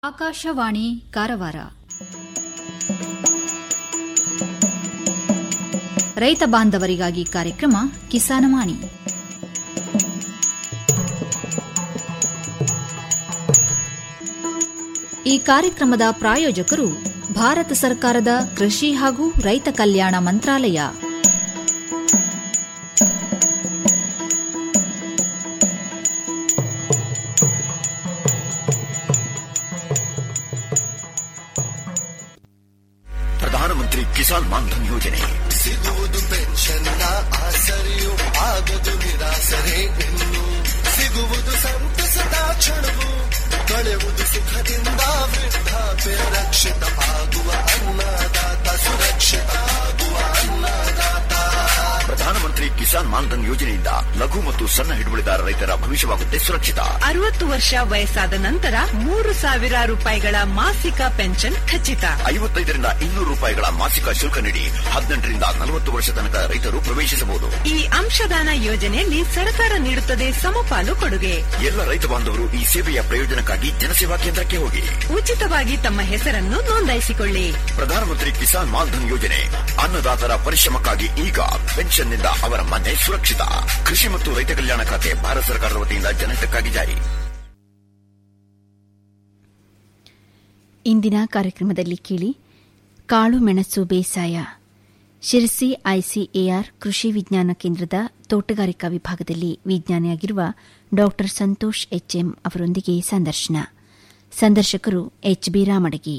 ಆಕಾಶವಾಣಿ ಕಾರವಾರ ರೈತ ಬಾಂಧವರಿಗಾಗಿ ಕಾರ್ಯಕ್ರಮ ಕಿಸಾನವಾಣಿ ಈ ಕಾರ್ಯಕ್ರಮದ ಪ್ರಾಯೋಜಕರು ಭಾರತ ಸರ್ಕಾರದ ಕೃಷಿ ಹಾಗೂ ರೈತ ಕಲ್ಯಾಣ ಮಂತ್ರಾಲಯ ಪ್ರಧಾನಮಂತ್ರಿ ಕಿಸಾನ್ ಮಾನ್ಧನ್ ಯೋಜನೆ ಸಿಗುವುದು ಪೆನ್ಷನ್ನ ಆಸರೆಯು ಆಗದು ನಿರಾಸರೆ ಇನ್ನು ಸಿಗುವುದು ಸಂತಸದ ಕ್ಷಣವು ಕಳೆಯುವುದು ಸುಖದಿಂದ ವೃದ್ಧಾಪ್ಯ ರಕ್ಷಿತ ಆಗುವ ಅನ್ನದಾತ ಸುರಕ್ಷಿತ ಆಗುವ ಅನ್ನದಾತ ಪ್ರಧಾನಮಂತ್ರಿ ಕಿಸಾನ್ ಮಾನ್ಧನ್ ಯೋಜನೆಯಿಂದ ಲಘು ಮತ್ತು ಸಣ್ಣ ಹಿಡುವಳಿದಾರ ರೈತರ ಭವಿಷ್ಯವಾಗುತ್ತೆ ಸುರಕ್ಷಿತ ಅರವತ್ತು ವರ್ಷ ವಯಸ್ಸಾದ ನಂತರ ಮೂರು ಸಾವಿರ ರೂಪಾಯಿಗಳ ಮಾಸಿಕ ಪೆನ್ಷನ್ ಖಚಿತ ಐವತ್ತೈದರಿಂದ ಇನ್ನೂರು ರೂಪಾಯಿಗಳ ಮಾಸಿಕ ಶುಲ್ಕ ನೀಡಿ ಹದಿನೆಂಟರಿಂದ ನಲವತ್ತು ವರ್ಷ ತನಕ ರೈತರು ಪ್ರವೇಶಿಸಬಹುದು ಈ ಅಂಶದಾನ ಯೋಜನೆಯಲ್ಲಿ ಸರ್ಕಾರ ನೀಡುತ್ತದೆ ಸಮಪಾಲು ಕೊಡುಗೆ ಎಲ್ಲ ರೈತ ಬಾಂಧವರು ಈ ಸೇವೆಯ ಪ್ರಯೋಜನಕ್ಕಾಗಿ ಜನಸೇವಾ ಕೇಂದ್ರಕ್ಕೆ ಹೋಗಿ ಉಚಿತವಾಗಿ ತಮ್ಮ ಹೆಸರನ್ನು ನೋಂದಾಯಿಸಿಕೊಳ್ಳಿ ಪ್ರಧಾನಮಂತ್ರಿ ಕಿಸಾನ್ ಮಾನ್ಧನ್ ಯೋಜನೆ ಅನ್ನದಾತರ ಪರಿಶ್ರಮಕ್ಕಾಗಿ ಈಗ ಪೆನ್ಷನ್ನಿಂದ ಅವರ ಮನೆ ಸುರಕ್ಷಿತ ಕೃಷಿ ಮತ್ತು ರೈತ ಕಲ್ಯಾಣ ಖಾತೆ ಭಾರತ ಸರ್ಕಾರದ ವತಿಯಿಂದ ಜನಹಿತಕ್ಕಾಗಿ ಜಾರಿ ಇಂದಿನ ಕಾರ್ಯಕ್ರಮದಲ್ಲಿ ಕೇಳಿ ಕಾಳು ಮೆಣಸು ಬೇಸಾಯ ಶಿರಸಿ ಐಸಿಎಆರ್ ಕೃಷಿ ವಿಜ್ಞಾನ ಕೇಂದ್ರದ ತೋಟಗಾರಿಕಾ ವಿಭಾಗದಲ್ಲಿ ವಿಜ್ಞಾನಿಯಾಗಿರುವ ಡಾ ಸಂತೋಷ್ ಎಚ್ಎಂ ಅವರೊಂದಿಗೆ ಸಂದರ್ಶನ ಸಂದರ್ಶಕರು ಎಚ್ ಬಿ ರಾಮಡಗಿ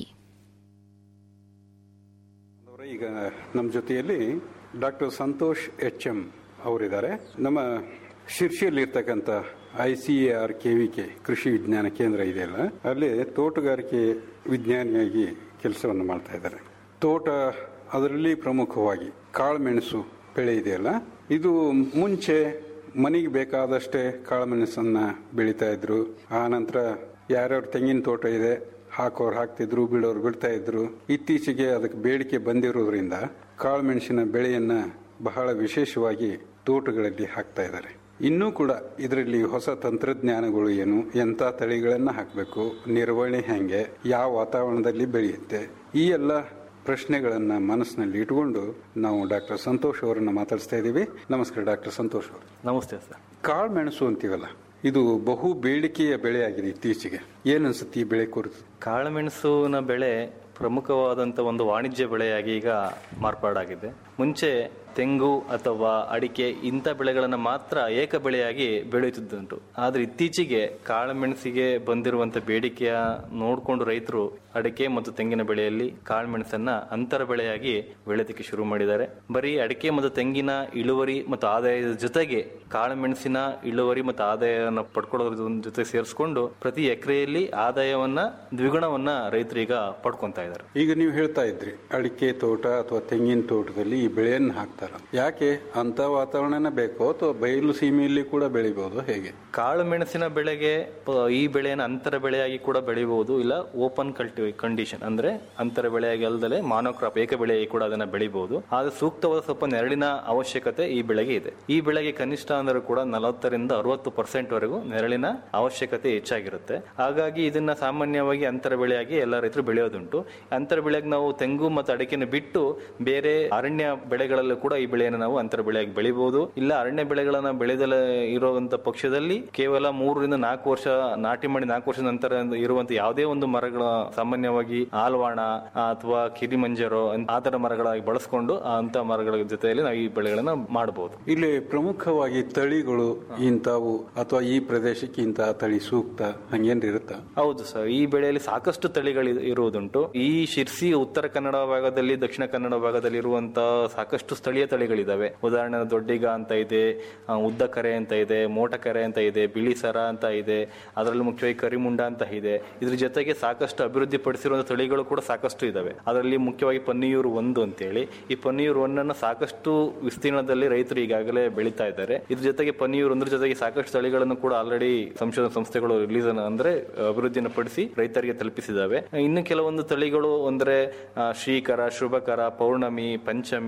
ಅವರ ಈಗ ನಮ್ಮ ಜೊತೆಯಲ್ಲಿ ಡಾಕ್ಟರ್ ಸಂತೋಷ್ ಎಚ್ ಎಂ ಅವರಿದ್ದಾರೆ ನಮ್ಮ ಶಿರ್ಷಿಯಲ್ಲಿರ್ತಕ್ಕಂಥ I C A R K V K ಕೃಷಿ ವಿಜ್ಞಾನ ಕೇಂದ್ರ ಇದೆಯಲ್ಲ ಅಲ್ಲಿ ತೋಟಗಾರಿಕೆ ವಿಜ್ಞಾನಿಯಾಗಿ ಕೆಲಸವನ್ನು ಮಾಡ್ತಾ ಇದ್ದಾರೆ ತೋಟ ಅದರಲ್ಲಿ ಪ್ರಮುಖವಾಗಿ ಕಾಳುಮೆಣಸು ಬೆಳೆ ಇದೆಯಲ್ಲ ಇದು ಮುಂಚೆ ಮನೆಗೆ ಬೇಕಾದಷ್ಟೇ ಕಾಳುಮೆಣಸನ್ನ ಬೆಳೀತಾ ಇದ್ರು ಆ ನಂತರ ಯಾರ್ಯಾರ ತೆಂಗಿನ ತೋಟ ಇದೆ ಹಾಕೋರು ಹಾಕ್ತಿದ್ರು ಬಿಡೋರು ಬಿಡ್ತಾ ಇದ್ರು ಇತ್ತೀಚೆಗೆ ಅದಕ್ಕೆ ಬೇಡಿಕೆ ಬಂದಿರೋದ್ರಿಂದ ಕಾಳುಮೆಣಸಿನ ಬೆಳೆಯನ್ನ ಬಹಳ ವಿಶೇಷವಾಗಿ ತೋಟಗಳಲ್ಲಿ ಹಾಕ್ತಾ ಇದ್ದಾರೆ ಇನ್ನೂ ಕೂಡ ಇದರಲ್ಲಿ ಹೊಸ ತಂತ್ರಜ್ಞಾನಗಳು ಏನು ಎಂಥ ತಳಿಗಳನ್ನ ಹಾಕಬೇಕು ನಿರ್ವಹಣೆ ಹೆಂಗೆ ಯಾವ ವಾತಾವರಣದಲ್ಲಿ ಬೆಳೆಯುತ್ತೆ ಈ ಎಲ್ಲ ಪ್ರಶ್ನೆಗಳನ್ನ ಮನಸ್ಸಿನಲ್ಲಿ ಇಟ್ಕೊಂಡು ನಾವು ಡಾಕ್ಟರ್ ಸಂತೋಷ್ ಅವರನ್ನ ಮಾತಾಡಿಸ್ತಾ ಇದ್ದೀವಿ ನಮಸ್ಕಾರ ಡಾಕ್ಟರ್ ಸಂತೋಷ್ ಅವರು ನಮಸ್ತೆ ಸರ್ ಕಾಳು ಮೆಣಸು ಅಂತೀವಲ್ಲ ಇದು ಬಹು ಬೇಡಿಕೆಯ ಬೆಳೆ ಆಗಿದೆ ಇತ್ತೀಚೆಗೆ ಏನನ್ಸುತ್ತೆ ಈ ಬೆಳೆ ಕುರಿತು ಕಾಳುಮೆಣಸುವಿನ ಬೆಳೆ ಪ್ರಮುಖವಾದಂಥ ಒಂದು ವಾಣಿಜ್ಯ ಬೆಳೆಯಾಗಿ ಈಗ ಮಾರ್ಪಾಡಾಗಿದೆ ಮುಂಚೆ ತೆಂಗು ಅಥವಾ ಅಡಿಕೆ ಇಂಥ ಬೆಳೆಗಳನ್ನು ಮಾತ್ರ ಏಕ ಬೆಳೆಯಾಗಿ ಬೆಳೆಯುತ್ತಿದ್ದುಂಟು ಆದರೆ ಇತ್ತೀಚೆಗೆ ಕಾಳುಮೆಣಸಿಗೆ ಬಂದಿರುವಂಥ ಬೇಡಿಕೆಯ ನೋಡಿಕೊಂಡು ರೈತರು ಅಡಿಕೆ ಮತ್ತು ತೆಂಗಿನ ಬೆಳೆಯಲ್ಲಿ ಕಾಳುಮೆಣಸನ್ನ ಅಂತರ ಬೆಳೆಯಾಗಿ ಬೆಳೆಯೋದಕ್ಕೆ ಶುರು ಮಾಡಿದ್ದಾರೆ ಬರೀ ಅಡಿಕೆ ಮತ್ತು ತೆಂಗಿನ ಇಳುವರಿ ಮತ್ತು ಆದಾಯದ ಜೊತೆಗೆ ಕಾಳುಮೆಣಸಿನ ಇಳುವರಿ ಮತ್ತು ಆದಾಯವನ್ನು ಪಡ್ಕೊಳ್ಳೋದ್ರ ಜೊತೆ ಸೇರಿಸ್ಕೊಂಡು ಪ್ರತಿ ಎಕರೆಯಲ್ಲಿ ಆದಾಯವನ್ನ ದ್ವಿಗುಣವನ್ನ ರೈತರು ಈಗ ಪಡ್ಕೊಂತಾ ಇದ್ದಾರೆ ಈಗ ನೀವು ಹೇಳ್ತಾ ಇದ್ರಿ ಅಡಿಕೆ ತೋಟ ಅಥವಾ ತೆಂಗಿನ ತೋಟದಲ್ಲಿ ಈ ಬೆಳೆಯನ್ನು ಹಾಕ್ತಾರ ಯಾಕೆ ಅಂತ ವಾತಾವರಣನ ಬೇಕೋ ಅಥವಾ ಬಯಲು ಸೀಮೆಯಲ್ಲಿ ಕೂಡ ಬೆಳಿಬಹುದು ಹೇಗೆ ಕಾಳು ಮೆಣಸಿನ ಬೆಳೆಗೆ ಪ- ಈ ಬೆಳೆಯನ್ನು ಅಂತರ ಬೆಳೆಯಾಗಿ ಕೂಡ ಬೆಳಿಬಹುದು ಇಲ್ಲ ಓಪನ್ ಕಲ್ಟಿ ಕಂಡೀಷನ್ ಅಂದ್ರೆ ಅಂತರ ಬೆಳೆಯಾಗಿ ಅಲ್ಲದೆ ಮಾನೋಕ್ರಾಪ್ ಏಕ ಬೆಳೆಯಾಗಿ ಕೂಡ ಅದನ್ನ ಬೆಳಿಬಹುದು ಆದ್ರೆ ಸೂಕ್ತವಾದ ಸ್ವಲ್ಪ ನೆರಳಿನ ಅವಶ್ಯಕತೆ ಈ ಬೆಳೆಗೆ ಇದೆ ಈ ಬೆಳೆಗೆ ಕನಿಷ್ಠ ಅಂದ್ರೆ ಕೂಡ ನಲವತ್ತರಿಂದ ಅರವತ್ತು ಪರ್ಸೆಂಟ್ ವರೆಗೂ ನೆರಳಿನ ಅವಶ್ಯಕತೆ ಹೆಚ್ಚಾಗಿರುತ್ತೆ ಹಾಗಾಗಿ ಇದನ್ನ ಸಾಮಾನ್ಯವಾಗಿ ಅಂತರ ಬೆಳೆಯಾಗಿ ಎಲ್ಲ ರೈತರು ಬೆಳೆಯೋದುಂಟು ಅಂತರ ಬೆಳೆಯಾಗಿ ನಾವು ತೆಂಗು ಮತ್ತು ಅಡಿಕೆನ ಬಿಟ್ಟು ಬೇರೆ ಅರಣ್ಯ ಬೆಳೆಗಳಲ್ಲೂ ಕೂಡ ಈ ಬೆಳೆಯನ್ನು ನಾವು ಅಂತರ ಬೆಳೆಯಾಗಿ ಬೆಳಿಬಹುದು ಇಲ್ಲ ಅರಣ್ಯ ಬೆಳೆಗಳನ್ನ ಬೆಳೆದಲ ಇರುವಂತ ಪಕ್ಷದಲ್ಲಿ ಕೇವಲ ಮೂರರಿಂದ ನಾಲ್ಕು ವರ್ಷ ನಾಟಿ ಮಾಡಿ ನಾಲ್ಕು ವರ್ಷದ ನಂತರ ಇರುವಂತ ಯಾವುದೇ ಒಂದು ಮರಗಳ ಸಾಮಾನ್ಯವಾಗಿ ಆಲ್ವಾಣ ಅಥವಾ ಕಿರಿಮಂಜರೋ ಆ ತರ ಮರಗಳಾಗಿ ಬಳಸ್ಕೊಂಡು ಆ ಅಂತ ಮರಗಳ ಜೊತೆಯಲ್ಲಿ ನಾವು ಈ ಬೆಳೆಗಳನ್ನ ಮಾಡಬಹುದು ಇಲ್ಲಿ ಪ್ರಮುಖವಾಗಿ ತಳಿಗಳು ಇಂಥವು ಅಥವಾ ಈ ಪ್ರದೇಶಕ್ಕೆ ಇಂತಹ ತಳಿ ಸೂಕ್ತ ಹಂಗೇನ್ರಿ ಇರುತ್ತಾ ಹೌದು ಸರ್ ಈ ಬೆಳೆಯಲ್ಲಿ ಸಾಕಷ್ಟು ತಳಿಗಳು ಇರುವುದುಂಟು ಈ ಶಿರ್ಸಿ ಉತ್ತರ ಕನ್ನಡ ಭಾಗದಲ್ಲಿ ದಕ್ಷಿಣ ಕನ್ನಡ ಭಾಗದಲ್ಲಿ ಇರುವಂತಹ ಸಾಕಷ್ಟು ಸ್ಥಳೀಯ ತಳಿಗಳಿದಾವೆ ಉದಾಹರಣೆ ದೊಡ್ಡಿಗ ಅಂತ ಇದೆ ಆ, ಉದ್ದ ಕರೆ ಅಂತ ಇದೆ ಮೋಟ ಕರೆ ಅಂತ ಇದೆ ಬಿಳಿ ಸರ ಅಂತ ಇದೆ ಅದರಲ್ಲಿ ಮುಖ್ಯವಾಗಿ ಕರಿಮುಂಡ ಅಂತ ಇದೆ ಇದ್ರ ಜೊತೆಗೆ ಸಾಕಷ್ಟು ಅಭಿವೃದ್ಧಿ ಪಡಿಸಿರುವಂತಹ ತಳಿಗಳು ಕೂಡ ಸಾಕಷ್ಟು ಇದಾವೆ ಅದರಲ್ಲಿ ಮುಖ್ಯವಾಗಿ ಪನ್ನಿಯೂರು ಒಂದು ಅಂತೇಳಿ ಈ ಪನ್ನಿಯೂರು ಒಂದನ್ನು ಸಾಕಷ್ಟು ವಿಸ್ತೀರ್ಣದಲ್ಲಿ ರೈತರು ಈಗಾಗಲೇ ಬೆಳೀತಾ ಇದ್ದಾರೆ ಇದ್ರ ಜೊತೆಗೆ ಪನ್ನಿಯೂರು ಒಂದ್ರ ಜೊತೆಗೆ ಸಾಕಷ್ಟು ತಳಿಗಳನ್ನು ಕೂಡ ಆಲ್ರೆಡಿ ಸಂಶೋಧನಾ ಸಂಸ್ಥೆಗಳು ರಿಲೀಸ್ ಅಂದ್ರೆ ಅಭಿವೃದ್ಧಿಯನ್ನು ಪಡಿಸಿ ರೈತರಿಗೆ ತಲುಪಿಸಿದಾವೆ ಇನ್ನು ಕೆಲವೊಂದು ತಳಿಗಳು ಅಂದ್ರೆ ಆ, ಶ್ರೀಕರ ಶುಭಕರ ಪೌರ್ಣಮಿ ಪಂಚಮಿ